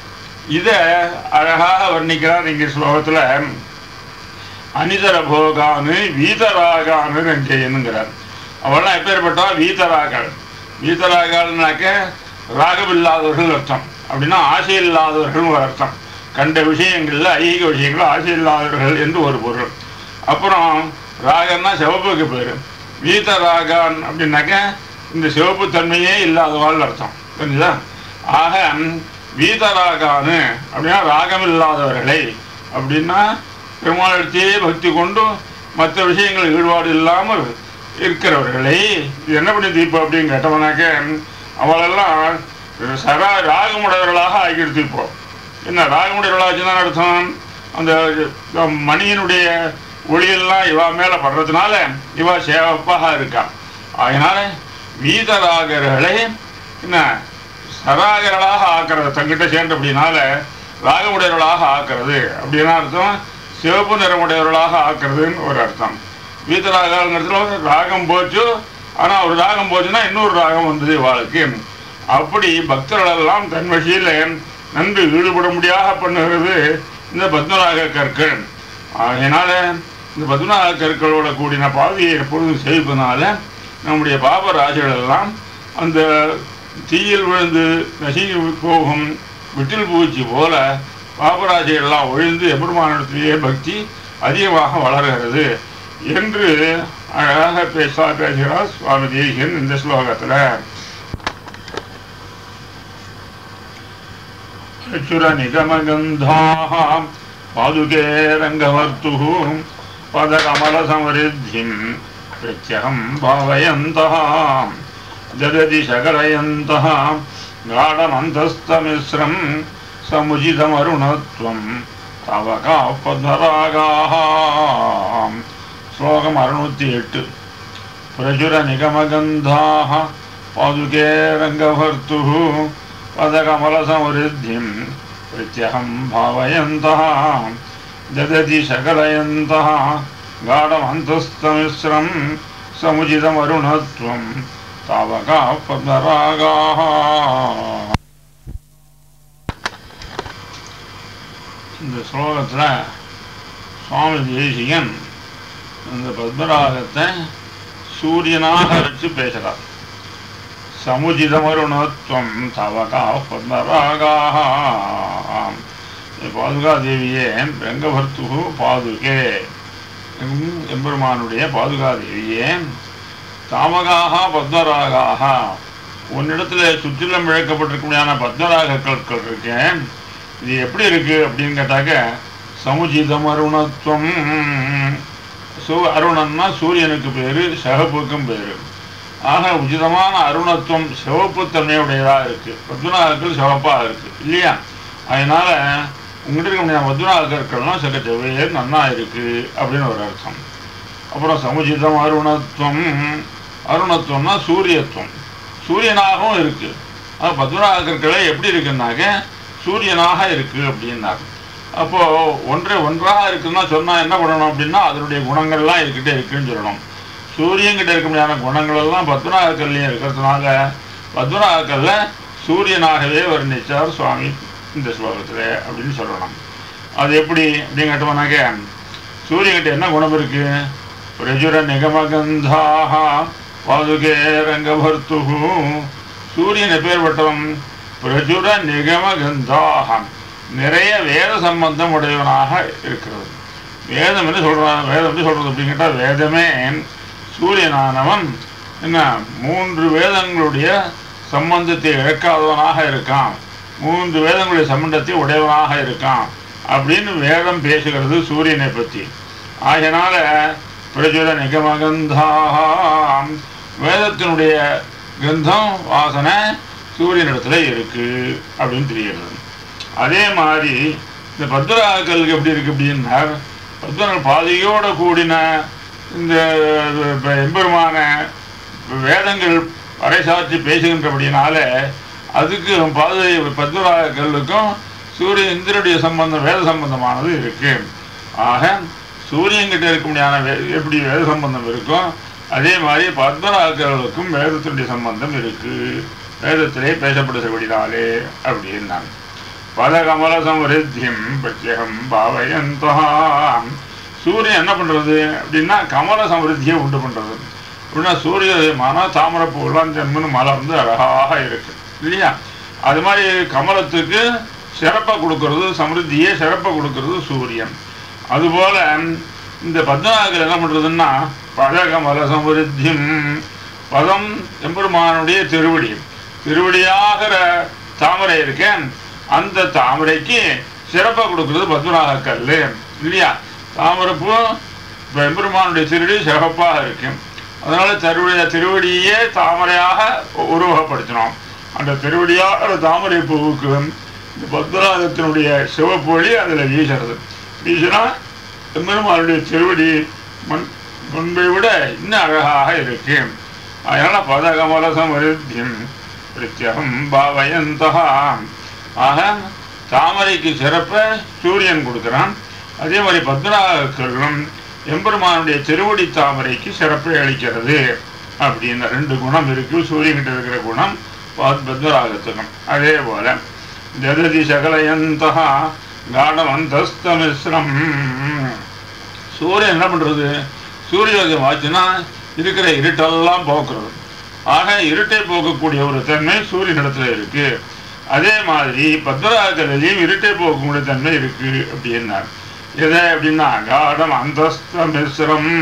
இதை அழகாக வர்ணிக்கிறார் இங்கே ஸ்லோகத்தில் அனிதர போகானு வீதராகானு ரஞ்சயனுங்கிறார் அவெல்லாம் எப்பேற்பட்டா வீதராகள் வீதராகல்னாக்க ராகம் இல்லாதவர்கள் அர்த்தம் அப்படின்னா ஆசை இல்லாதவர்கள் ஒரு அர்த்தம் கண்ட விஷயங்கள்ல ஐகிக விஷயங்கள் ஆசை இல்லாதவர்கள் என்று ஒரு பொருள் அப்புறம் ராகன்னா சிவப்புக்கு பேர் வீத ராகான் அப்படின்னாக்க இந்த சிவப்பு தன்மையே இல்லாதவாள் அர்த்தம் புரிஞ்சுதா ஆக வீதராகானு அப்படின்னா ராகம் இல்லாதவர்களை அப்படின்னா பெருமாளத்தையே பக்தி கொண்டு மற்ற விஷயங்கள் ஈடுபாடு இல்லாமல் இருக்கிறவர்களை இது என்ன பண்ணி தீர்ப்பு அப்படின்னு கேட்டவனாக்க அவளெல்லாம் சரா ராகமுடையவர்களாக ஆகிடுத்து இப்போ என்ன ராகமுடையவர்களாச்சுன்னா அர்த்தம் அந்த மணியினுடைய ஒளியெல்லாம் இவா மேலே படுறதுனால இவா சேவப்பாக இருக்கா அதனால வீதராகர்களை என்ன சராகர்களாக ஆக்கிறது தங்கிட்ட சேர்ந்த அப்படின்னால ராகமுடையவர்களாக ஆக்கிறது அப்படின்னா அர்த்தம் சிவப்பு நிறமுடையவர்களாக ஆக்குறதுன்னு ஒரு அர்த்தம் வீதராகங்கிறதுல ராகம் போச்சு ஆனால் ஒரு ராகம் போச்சுன்னா இன்னொரு ராகம் வந்தது இவாளுக்கு அப்படி பக்தர்களெல்லாம் தன் வழியில் நன்கு ஈடுபட முடியாத பண்ணுகிறது இந்த பத்மராக கற்கள் அதனால இந்த பத்மநாக கற்களோட கூடின பாதையை எப்பொழுதும் செய்வதனால நம்முடைய பாபராஜர்கள் எல்லாம் அந்த தீயில் விழுந்து நசுங்கி போகும் விட்டில் பூச்சி போல பாபராஜையெல்லாம் ஒழிந்து எபெருமானிடத்திலேயே பக்தி அதிகமாக வளர்கிறது என்று அழகாக பேசா பேசுகிறார் சுவாமி தேசிகன் இந்த ஸ்லோகத்தில் அச்சுர நிகமகந்தாக பாதுகே ரங்கவர்த்துः பதகமலசமரித்திம் பிரத்யகம் பாவயந்தः ஜததி சகலயந்தः गाढमन्तस्तमिश्रं समुचितमरुणत्वं तव काः पद्मरागाः श्लोकम् अरुणूति एट् प्रचुरनिगमगन्धाः पादुके रङ्गभर्तुः पदकमलसमृद्धिं प्रत्यहं भावयन्तः ददति सकलयन्तः गाढमन्तस्तमिश्रं समुचितमरुणत्वं तावकाः पद्मरागाः இந்த ஸ்லோகத்தில் சுவாமி தேசிகன் இந்த பத்மராகத்தை சூரியனாக வச்சு பேசுகிறார் சமுச்சிதமருணத்துவம் தவகா பத்மராகாக பாதுகா தேவியே ரங்கபர்த்து பாதுகே எம் எம்பெருமானுடைய பாதுகா தேவியே தாமகாக பத்மராகாக உன்னிடத்துல சுற்றிலும் இழக்கப்பட்டிருக்கக்கூடிய பத்மராக கற்கள் இருக்கேன் இது எப்படி இருக்கு அப்படின்னு கேட்டாக்க சமுச்சிதம் அருணத்துவம் சூ அருணன்னா சூரியனுக்கு பேரு சிவப்புக்கும் பேரு ஆக உச்சிதமான அருணத்துவம் சிவப்பு தன்மையுடையதாக இருக்கு பத்மநாகர்கள் சிவப்பாக இருக்கு இல்லையா அதனால உங்ககிட்ட இருக்க முடியாத பத்மநாக கற்கள்லாம் சில செவ்வையர் நன்னா இருக்கு அப்படின்னு ஒரு அர்த்தம் அப்புறம் சமுச்சிதம் அருணத்துவம் அருணத்துவம்னா சூரியத்துவம் சூரியனாகவும் இருக்கு அது பத்மநாக கற்களே எப்படி இருக்குன்னாக்க சூரியனாக இருக்கு அப்படின்னாரு அப்போ ஒன்றை ஒன்றாக இருக்குன்னா சொன்னா என்ன பண்ணணும் அப்படின்னா அதனுடைய குணங்கள்லாம் இருக்கிட்டே இருக்குன்னு சொல்லணும் சூரியன் கிட்ட இருக்க முடியாத குணங்கள் எல்லாம் பத்மநாகக்கல்லையும் இருக்கிறதுனால பத்மநாகக்கல்ல சூரியனாகவே வர்ணிச்சார் சுவாமி இந்த ஸ்லோகத்தில் அப்படின்னு சொல்லலாம் அது எப்படி அப்படின்னு கேட்டோம்னாக்க சூரியன்கிட்ட என்ன குணம் இருக்கு பிரஜுர நிகமகந்தாக பாதுகே ரங்கபர்த்து சூரியன் எப்பேற்பட்டவன் பிரஜுர நிகமகந்தாக நிறைய வேத சம்பந்தம் உடையவனாக இருக்கிறது வேதம் என்ன சொல்றான் வேதம் எப்படி சொல்றது அப்படின்னு கேட்டால் வேதமே சூரியனானவன் என்ன மூன்று வேதங்களுடைய சம்பந்தத்தை இழக்காதவனாக இருக்கான் மூன்று வேதங்களுடைய சம்பந்தத்தை உடையவனாக இருக்கான் அப்படின்னு வேதம் பேசுகிறது சூரியனை பற்றி ஆகையினால பிரஜுர நிகமகந்தாம் வேதத்தினுடைய கந்தம் வாசனை சூரியனிடத்துல இருக்கு அப்படின்னு தெரிகிறது அதே மாதிரி இந்த பத்மராகலுக்கு எப்படி இருக்கு அப்படின்னா பத்மநாள் பாதையோட கூடின இந்த எம்பெருமான வேதங்கள் பறைசாற்றி பேசுகின்றபடினால அதுக்கு பாதை பத்மராக கல்லுக்கும் சூரிய இந்திரனுடைய சம்பந்தம் வேத சம்பந்தமானது இருக்கு ஆக சூரியன்கிட்ட இருக்க முடியாத வே- எப்படி வேத சம்பந்தம் இருக்கோ அதே மாதிரி பத்மராகர்களுக்கும் வேதத்தினுடைய சம்பந்தம் இருக்கு வேதத்திலே பேசப்படுகிறபடினாலே அப்படின்னாங்க பதகமல சமரித்தியம் பிரத்யகம் பாவயந்தோம் சூரியன் என்ன பண்றது அப்படின்னா கமல சமரித்தியை உண்டு பண்றது அப்படின்னா சூரிய மன தாமரப்பூலாம் ஜென்மனு மலர்ந்து அழகாக இருக்கு இல்லையா அது மாதிரி கமலத்துக்கு சிறப்பை கொடுக்கறது சமிருத்தியை சிறப்பை கொடுக்கறது சூரியன் அதுபோல இந்த பத்மநாகர் என்ன பண்றதுன்னா பதகமல சமிருத்தியம் பதம் எம்பெருமானுடைய திருவடி திருவடியாகிற தாமரை இருக்கேன் அந்த தாமரைக்கு சிறப்பை கொடுக்கறது பத்மநாக கல் இல்லையா தாமரைப்பூ இப்போ எம்பெருமானுடைய திருவடி சிறப்பாக இருக்கு அதனால திருவடிய திருவடியே தாமரையாக உருவகப்படுத்தினோம் அந்த திருவடியாக தாமரை பூவுக்கு இந்த பத்மநாதத்தினுடைய சிவப்பொழி அதில் வீசுறது வீசினா எம்பெருமானுடைய திருவடி மண் முன்பை விட இன்னும் அழகாக இருக்கு அதனால பதகமல சமருத்தியம் பிரத்யகம் பாவயந்தகா ஆக தாமரைக்கு சிறப்பை சூரியன் கொடுக்குறான் அதே மாதிரி பத்மநாகர்களும் எம்பெருமானுடைய திருவடி தாமரைக்கு சிறப்பை அளிக்கிறது அப்படின்னு ரெண்டு குணம் இருக்கு சூரியன்கிட்ட இருக்கிற குணம் பத்- பத்மராகத்துக்கும் அதே போல ஜததி சகலயந்தகா காடமந்தஸ்தமிஸ்ரம் சூரியன் என்ன பண்றது சூரியோதயம் ஆச்சுன்னா இருக்கிற இருட்டெல்லாம் போக்குறது ஆக இருட்டை போக்கக்கூடிய ஒரு தன்மை சூரியனிடத்துல இருக்கு அதே மாதிரி பத்மராகத்திலையும் இருட்டை போக்கக்கூடிய தன்மை இருக்கு அப்படின்னார் எதை அப்படின்னா காடம் அந்தஸ்த மிஸ்ரம்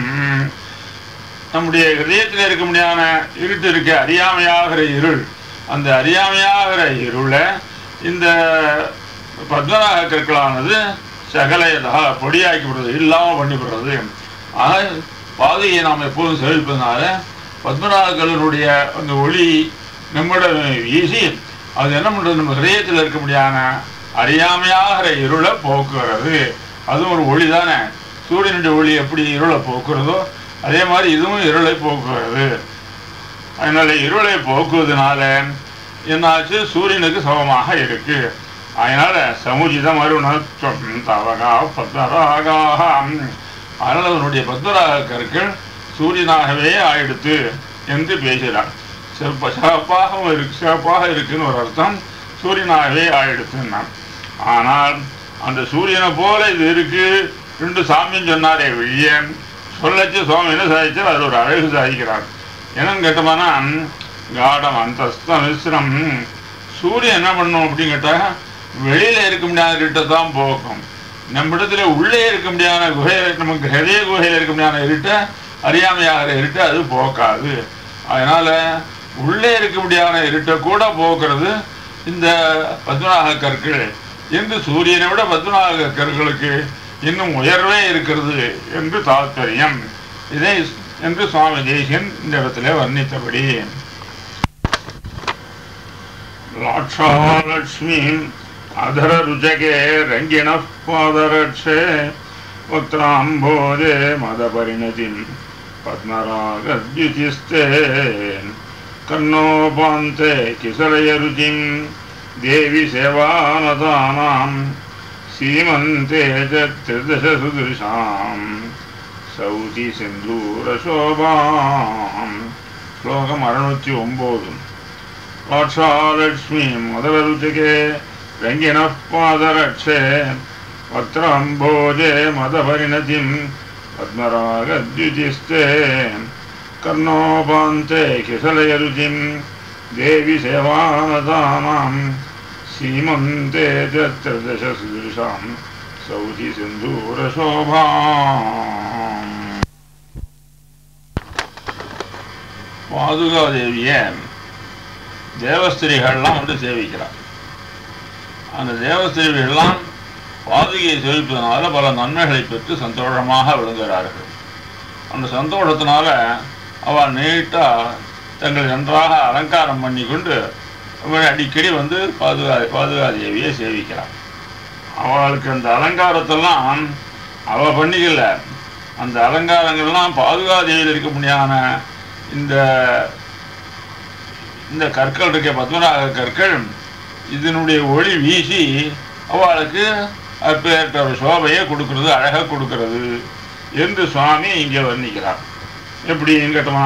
நம்முடைய இதயத்தில் இருக்க முடியாத இருட்டு இருக்க அறியாமையாகிற இருள் அந்த அறியாமையாகிற இருளை இந்த பத்மநாக கற்களானது சகலையதா பொடியாக்கி விடுறது இல்லாமல் பண்ணி விடுறது ஆக பாதையை நாம் எப்போதும் செழிப்பதனால பத்மநாகர்களுடைய அந்த ஒளி நம்மிடம் வீசி அது என்ன பண்ணுறது நம்ம ஹிரயத்தில் இருக்க முடியாத அறியாமையாகிற இருளை போக்குகிறது அதுவும் ஒரு ஒளி தானே சூரியனுடைய ஒளி எப்படி இருளை போக்குறதோ அதே மாதிரி இதுவும் இருளை போக்குகிறது அதனால இருளை போக்குவதனால என்னாச்சு சூரியனுக்கு சமமாக இருக்கு அதனால சமுஜிதம் அருணத்துவம் தவகா பத்மராகாக அதனால அவனுடைய பத்மராக கற்கள் சூரியனாகவே ஆயிடுத்து என்று பேசுகிறார் சிறப்ப சிறப்பாகவும் இருக்கு சிறப்பாக இருக்குன்னு ஒரு அர்த்தம் சூரியனாகவே ஆயிடுத்துன்னா ஆனால் அந்த சூரியனை போல இது இருக்கு ரெண்டு சாமியும் சொன்னாரே வெளிய சொல்லச்சு சுவாமி என்ன சாதிச்சார் அது ஒரு அழகு சாதிக்கிறார் என்னன்னு கேட்டோம்னா காடம் அந்தஸ்த மிஸ்ரம் சூரியன் என்ன பண்ணும் அப்படின்னு கேட்டா வெளியில இருக்க முடியாத இருட்டை தான் போக்கும் நம்ம இடத்துல உள்ளே இருக்க முடியாத குகையில நமக்கு ஹிரதய குகையில இருக்க முடியாத இருட்டை அறியாமையாகிற இருட்டை அது போக்காது அதனால உள்ளே இருக்க முடியாத இருட்டை கூட போக்குறது இந்த பத்மநாக கற்கள் என்று சூரியனை விட பத்மநாக கற்களுக்கு இன்னும் உயர்வே இருக்கிறது என்று தாத்பரியம் இதை என்று சுவாமி தேசியன் இந்த இடத்துல வர்ணித்தபடி லாட்சாலட்சுமீம் அதர ருஜகே ரங்கிண பாதரட்சே வக்ராம்போதே மதபரிணதிம் பத்மராகத்யுதிஸ்தே கர்ணோபாந்தே கிசலய ருச்சிம் தேவி சேவானதானாம் சீமந்தே திருதசசுதிருஷாம் சௌதி சிந்தூரசோபாம் ஸ்லோகம் அறுநூற்றி ஒம்பது வாட்சாலட்சுமி முதலருச்சிகே ரங்கிணः பாதரட்சே வக்ராம்போஜே மதபரிணதிம் பத்மராகத்யுதிஸ்தே கர்ணோபாந்தே கிசலயருச்சிம் தேவி சேவானதானாம் சீமந்தே திருதசசுதிருஷாம் சௌதி சிந்தூரசோபாம் பாதுகாதேவிய தேவஸ்திரிகள்லாம் வந்து சேவிக்கிறார் அந்த தேவஸ்திரிகள்லாம் பாதுகையை சேவிப்பதனால பல நன்மைகளை பெற்று சந்தோஷமாக விளங்குகிறார்கள் அந்த சந்தோஷத்தினால அவள் நீட்டாக தங்கள் நன்றாக அலங்காரம் பண்ணி கொண்டு அவள் அடிக்கடி வந்து பாதுகா பாதுகாதேவியை சேவிக்கிறாள் அவளுக்கு அந்த அலங்காரத்தெல்லாம் அவள் பண்ணிக்கல அந்த அலங்காரங்கள்லாம் பாதுகாதேவியில் இருக்க முடியாத இந்த இந்த கற்கள் இருக்க பத்மநாக கற்கள் இதனுடைய ஒளி வீசி அவளுக்கு அப்பேற்ற ஒரு சோபையை கொடுக்கறது அழகாக கொடுக்கறது என்று சுவாமி இங்கே வர்ணிக்கிறார் எப்படி கேட்டோமா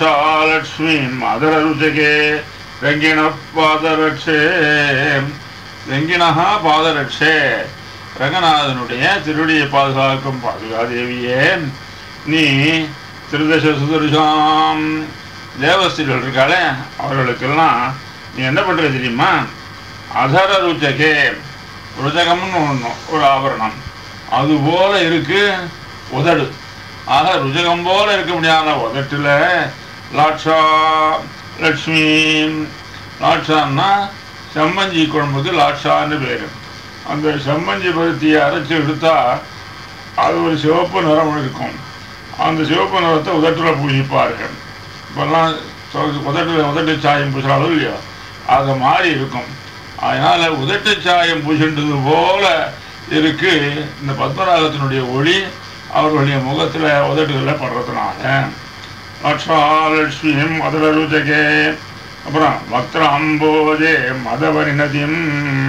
லக்ஷாலட்சுமி மதர ருஜகே ரங்கிண பாதரட்சே ரெங்கினஹா பாதரட்சே ரங்கநாதனுடைய திருடியை பாதுகாக்கும் பாதுகாதேவியே நீ திருதச சுதர்ஷாம் தேவஸ்திரிகள் இருக்காளே அவர்களுக்கெல்லாம் நீ என்ன பண்ற தெரியுமா அதர ருச்சகே ருஜகம்னு ஒன்று ஒரு ஆபரணம் அது போல இருக்கு உதடு ஆக ருஜகம் போல இருக்க முடியாத உதட்டுல லாட்சா லக்ஷ்மி லாட்சான்னா செம்மஞ்சி குழம்புக்கு லாட்சான்னு பேரு அந்த செம்மஞ்சி பருத்தியை அரைச்சி எடுத்தா அது ஒரு சிவப்பு நிறம் இருக்கும் அந்த சிவப்பு நிறத்தை உதட்டுல பூசிப்பார்கள் இப்பெல்லாம் சொ- உதட்டுல உதட்டு சாயம் பூசுறாலும் இல்லையோ அது மாதிரி இருக்கும் அதனால உதட்டு சாயம் பூசின்றது போல இருக்கு இந்த பத்மராகத்தினுடைய ஒளி அவர்களுடைய முகத்துல உதட்டுகள்ல படுறதுனால லக்ஷ்மாலட்சுமியும் மதுரருஜகே அப்புறம் வக்ர அம்போஜே மதவரிணதியும்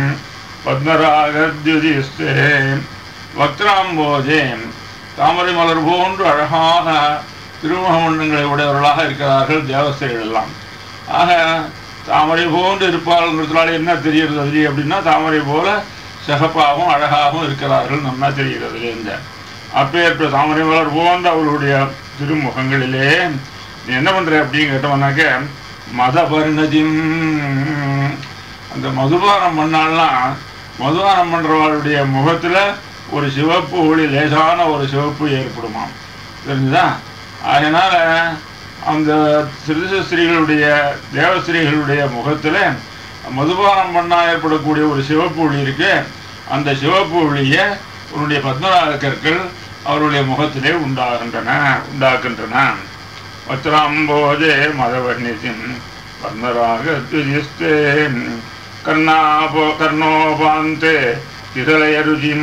பத்மராகத்யுதிஸ்தே வக்ராம்போஜே தாமரை மலர் போன்று அழகாக திருமுகமண்டங்களை உடையவர்களாக இருக்கிறார்கள் தேவஸ்திரிகள் எல்லாம் ஆக தாமரை போன்று இருப்பார்கள்ன்றதுனால என்ன தெரிகிறது அதுலேயே அப்படின்னா தாமரை போல சிகப்பாகவும் அழகாகவும் இருக்கிறார்கள் நம்ம தெரிகிறது இந்த அப்பேற்ப தாமரை மலர் போன்ற அவர்களுடைய திருமுகங்களிலே நீ என்ன பண்ற அப்படின்னு கேட்டவனாக்க மத பரிணதிம் அந்த மதுபானம் பண்ணாலாம் மதுபானம் பண்றவர்களுடைய முகத்துல ஒரு சிவப்பு ஒளி லேசான ஒரு சிவப்பு ஏற்படுமாம் தெரிஞ்சுதா அதனால அந்த திருதஸ்திரிகளுடைய தேவஸ்திரிகளுடைய முகத்துல மதுபானம் பண்ணா ஏற்படக்கூடிய ஒரு சிவப்பு ஒளி இருக்கு அந்த சிவப்பு ஒளியை உன்னுடைய பத்மநாத கற்கள் அவருடைய முகத்திலே உண்டாகின்றன உண்டாக்குகின்றன வத்ராம்போஜே மதவர்ணிசிம் பத்மராக துதிஸ்தே கர்ணாபோ கர்ணோபாந்தே திரளைய ருஜிம்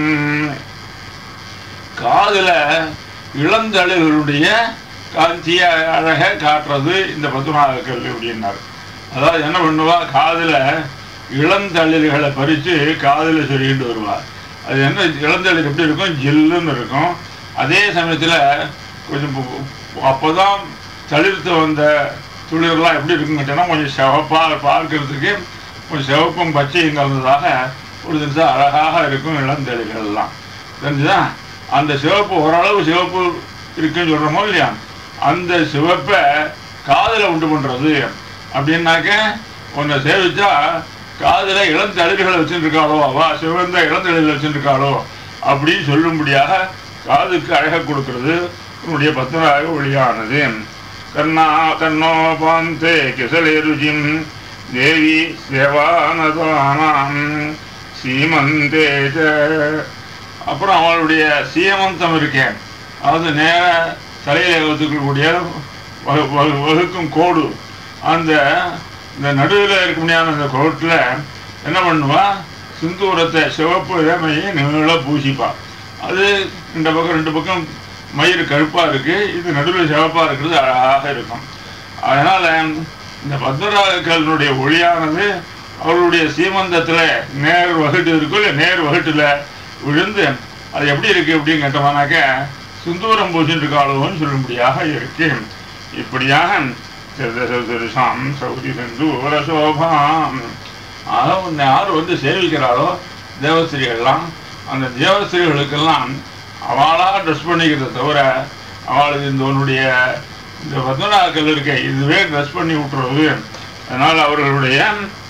காதுல இளந்தளிர்களுடைய காந்திய அழக காட்டுறது இந்த பத்மநாத கல் அப்படின்னார் அதாவது என்ன பண்ணுவா காதுல இளந்தளிர்களை பறித்து காதுல சொல்லிட்டு வருவா அது என்ன இளந்தளிர் எப்படி இருக்கும் ஜில்லுன்னு இருக்கும் அதே சமயத்துல கொஞ்சம் பு- அப்போதான் தளிர்த்து வந்த துளிர்லாம் எப்படி இருக்குன்னு கேட்டோம்னா கொஞ்சம் சிவப்பா பார்க்கறதுக்கு கொஞ்சம் சிவப்பும் பச்சையும் கலந்ததாக ஒரு தினசம் அழகாக இருக்கும் இளந்தளிர்கள் எல்லாம் தெரிஞ்சுதா அந்த சிவப்பு ஓரளவு சிவப்பு இருக்குன்னு சொல்றோமோ இல்லையா அந்த சிவப்பை காதுல உண்டு பண்றது அப்படின்னாக்க உன்னை சேவிச்சா காதுல இளந்தளிர்களை வச்சுருக்காளோ அவா சிவந்த இளந்தளிர்கள் வச்சுருக்காளோ அப்படின்னு சொல்லும்படியாக காதுக்கு அழக கொடுக்கிறது உன்னுடைய பத்மராக ஒளியானது கர்ணா கர்ணோ பாந்தே கிசலே ருஜிம் தேவி சேவானதானாம் சீமந்தே ச. அப்புறம் அவளுடைய சீமந்தம் இருக்கேன் அதாவது நேர தலையில வகுத்துக்கக்கூடிய வகு- வகு- வகுக்கும் கோடு அந்த இந்த நடுவில் இருக்க முடியாத அந்த கோட்டில் என்ன பண்ணுவா சிந்தூரத்தை சிவப்பு இளமையை நீள பூசிப்பா அது இந்த பக்கம் ரெண்டு பக்கம் மயிறு கருப்பா இருக்கு இது நடுவில் சிவப்பா இருக்கிறது அழகாக இருக்கும் அதனால இந்த பத்மராஜர்களுடைய ஒளியானது அவர்களுடைய சீமந்தத்துல நேர் வகுட்டு இருக்கும் இல்லை நேர் வகுட்டுல விழுந்து அது எப்படி இருக்கு அப்படின்னு கேட்டோம்னாக்க சிந்தூரம் பூசின்னு இருக்காளோன்னு சொல்லும்படியாக இருக்கு இப்படியாக திருதசாம் சௌரி செந்தூர சோபாம் ஆக உன்னை யார் வந்து சேவிக்கிறாளோ தேவஸ்திரிகள்லாம் அந்த தேவஸ்திரிகளுக்கெல்லாம் அவளா ட்ரெஸ் பண்ணிக்கிறத தவிர அவளுக்கு இந்த உன்னுடைய இந்த பத்மநாகல் இருக்க இதுவே ட்ரெஸ் பண்ணி விட்டுறது அதனால அவர்களுடைய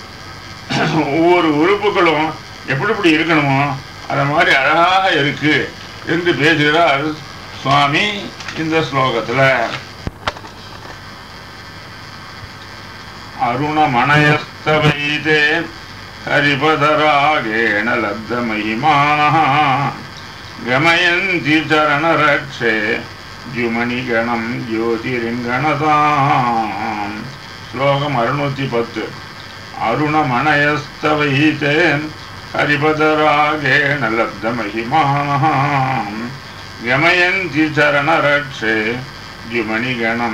ஒவ்வொரு உறுப்புகளும் எப்படி எப்படி இருக்கணுமோ அது மாதிரி அழகாக இருக்கு என்று பேசுகிறார் சுவாமி இந்த ஸ்லோகத்துல அருணமணயஸ்தவைதே ஹரிபதராகேண லப்த மகிமானः गमयन्ति चरणरक्षे द्युमणिगणं ज्योतिरिङ्गणताम् श्लोकम् अरुणूति पत् अरुणमणयस्तवैते हरिपदरागेण लब्धमहिमानः गमयन्ति चरणरक्षे द्युमणिगणं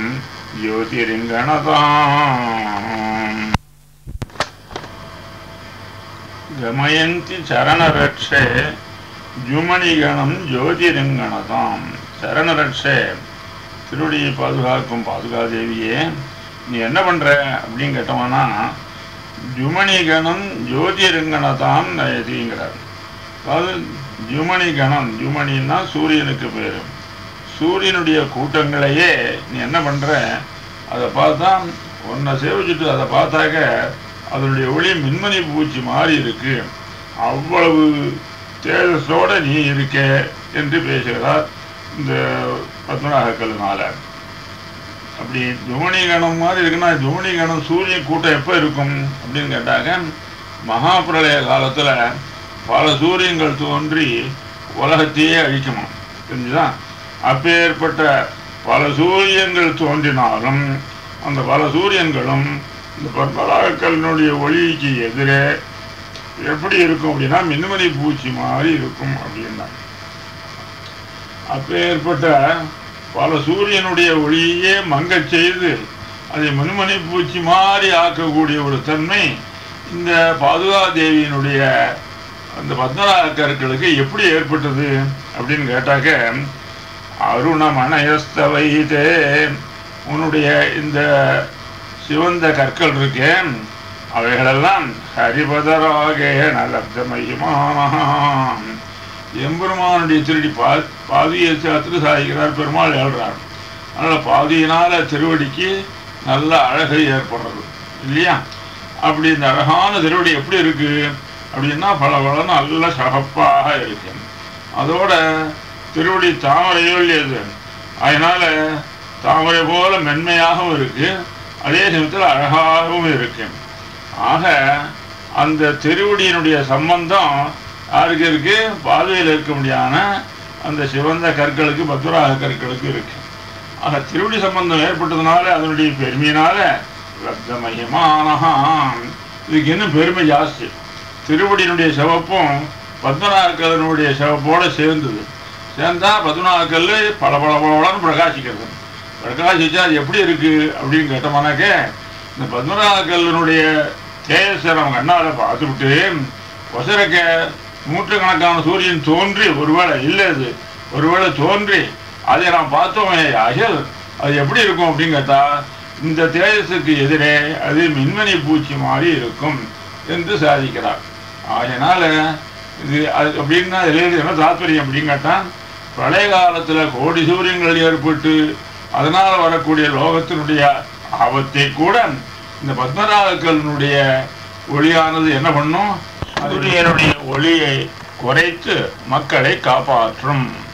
ज्योतिरिङ्गणताम् गमयन्ति चरणरक्षे ஜுமணிகணம் ஜோதிரங்கணதாம் சரணரட்சே திருடியை பாதுகாக்கும் பாதுகாதேவியே நீ என்ன பண்ற அப்படின்னு கேட்டோம்னா ஜுமணி கணம் ஜோதிருங்கணதான் நயதிங்கிறார் அதாவது ஜுமணி கணம் ஜுமணின்னா சூரியனுக்கு பேரு சூரியனுடைய கூட்டங்களையே நீ என்ன பண்ற அதை பார்த்தா உன்னை சேவிச்சுட்டு அதை பார்த்தாக்க அதனுடைய ஒளி மின்மணி பூச்சி மாதிரி இருக்கு அவ்வளவு தேஜஸோட நீ இருக்க என்று பேசுகிறார் இந்த பத்மநாகக்கல்னால அப்படி ஜுமணி கணம் மாதிரி இருக்குன்னா ஜுமணி கணம் சூரிய கூட்டம் எப்போ இருக்கும் அப்படின்னு கேட்டாங்க மகாபிரளய காலத்தில் பல சூரியங்கள் தோன்றி உலகத்தையே அழிக்குமா தெரிஞ்சுதா அப்பேற்பட்ட பல சூரியன்கள் தோன்றினாலும் அந்த பல சூரியன்களும் இந்த பத்மராகக்கல்லினுடைய ஒளிக்கு எதிரே எப்படி இருக்கும் அப்படின்னா மின்மணி பூச்சி மாதிரி இருக்கும் அப்படின்னா அப்பேற்பட்ட பல சூரியனுடைய ஒளியே மங்கச் செய்து அதை மின்மணி பூச்சி மாதிரி ஆக்கக்கூடிய ஒரு தன்மை இந்த பாதுகா தேவியினுடைய அந்த பத்மநாக கற்களுக்கு எப்படி ஏற்பட்டது அப்படின்னு கேட்டாக்க அருணமணயஸ்தவைதே உன்னுடைய இந்த சிவந்த கற்கள் இருக்கே அவைகளெல்லாம் ஹரிபதராகே நலப்த மகிமானாம் எம்பெருமானுடைய திருடி பா பாதியை சாத்திர சாதிக்கிறார் பெருமாள் எழுறார் அதனால் பாதியினால திருவடிக்கு நல்ல அழகு ஏற்படுறது இல்லையா அப்படி இந்த அழகான திருவடி எப்படி இருக்கு அப்படின்னா பல பல நல்ல சகப்பாக இருக்கு அதோட திருவடி தாமரையோ இல்லையது அதனால தாமரை போல மென்மையாகவும் இருக்கு அதே சமயத்தில் அழகாகவும் இருக்கு ஆக அந்த திருவடியினுடைய சம்பந்தம் யாருக்கு இருக்கு பாதையில் இருக்க முடியாத அந்த சிவந்த கற்களுக்கு பத்துராக கற்களுக்கு இருக்கு ஆக திருவடி சம்பந்தம் ஏற்பட்டதுனால அதனுடைய பெருமையினால ரத்த மகிமானஹாம் இதுக்கு இன்னும் பெருமை ஜாஸ்தி திருவடியினுடைய சிவப்பும் பத்மநாகக்கல்லனுடைய சிவப்போட சேர்ந்தது சேர்ந்தா பத்மநாகக்கல் பல பல பலன்னு பிரகாசிக்கிறது பிரகாசிச்சா அது எப்படி இருக்கு அப்படின்னு கேட்டோம்னாக்க இந்த பத்மநாகக்கல்லனுடைய தேஜஸை நம்ம கண்ணால பார்த்துவிட்டு ஒசரக்க நூற்றுக்கணக்கான சூரியன் தோன்றி ஒருவேளை இல்லை அது ஒருவேளை தோன்றி அதை நாம் பார்த்தோமே அகல் அது எப்படி இருக்கும் அப்படின்னு கேட்டா இந்த தேஜஸுக்கு எதிரே அது மின்மணி பூச்சி மாதிரி இருக்கும் என்று சாதிக்கிறார் அதனால இது அது அப்படின்னா இதுல என்ன தாத்பரியம் அப்படின்னு கேட்டா பிரளய காலத்துல கோடி சூரியங்கள் ஏற்பட்டு அதனால வரக்கூடிய லோகத்தினுடைய ஆபத்தை கூட இந்த பத்மநாகக்கல்னுடைய ஒளியானது என்ன பண்ணும் சூரியனுடைய ஒளியை குறைத்து மக்களை காப்பாற்றும்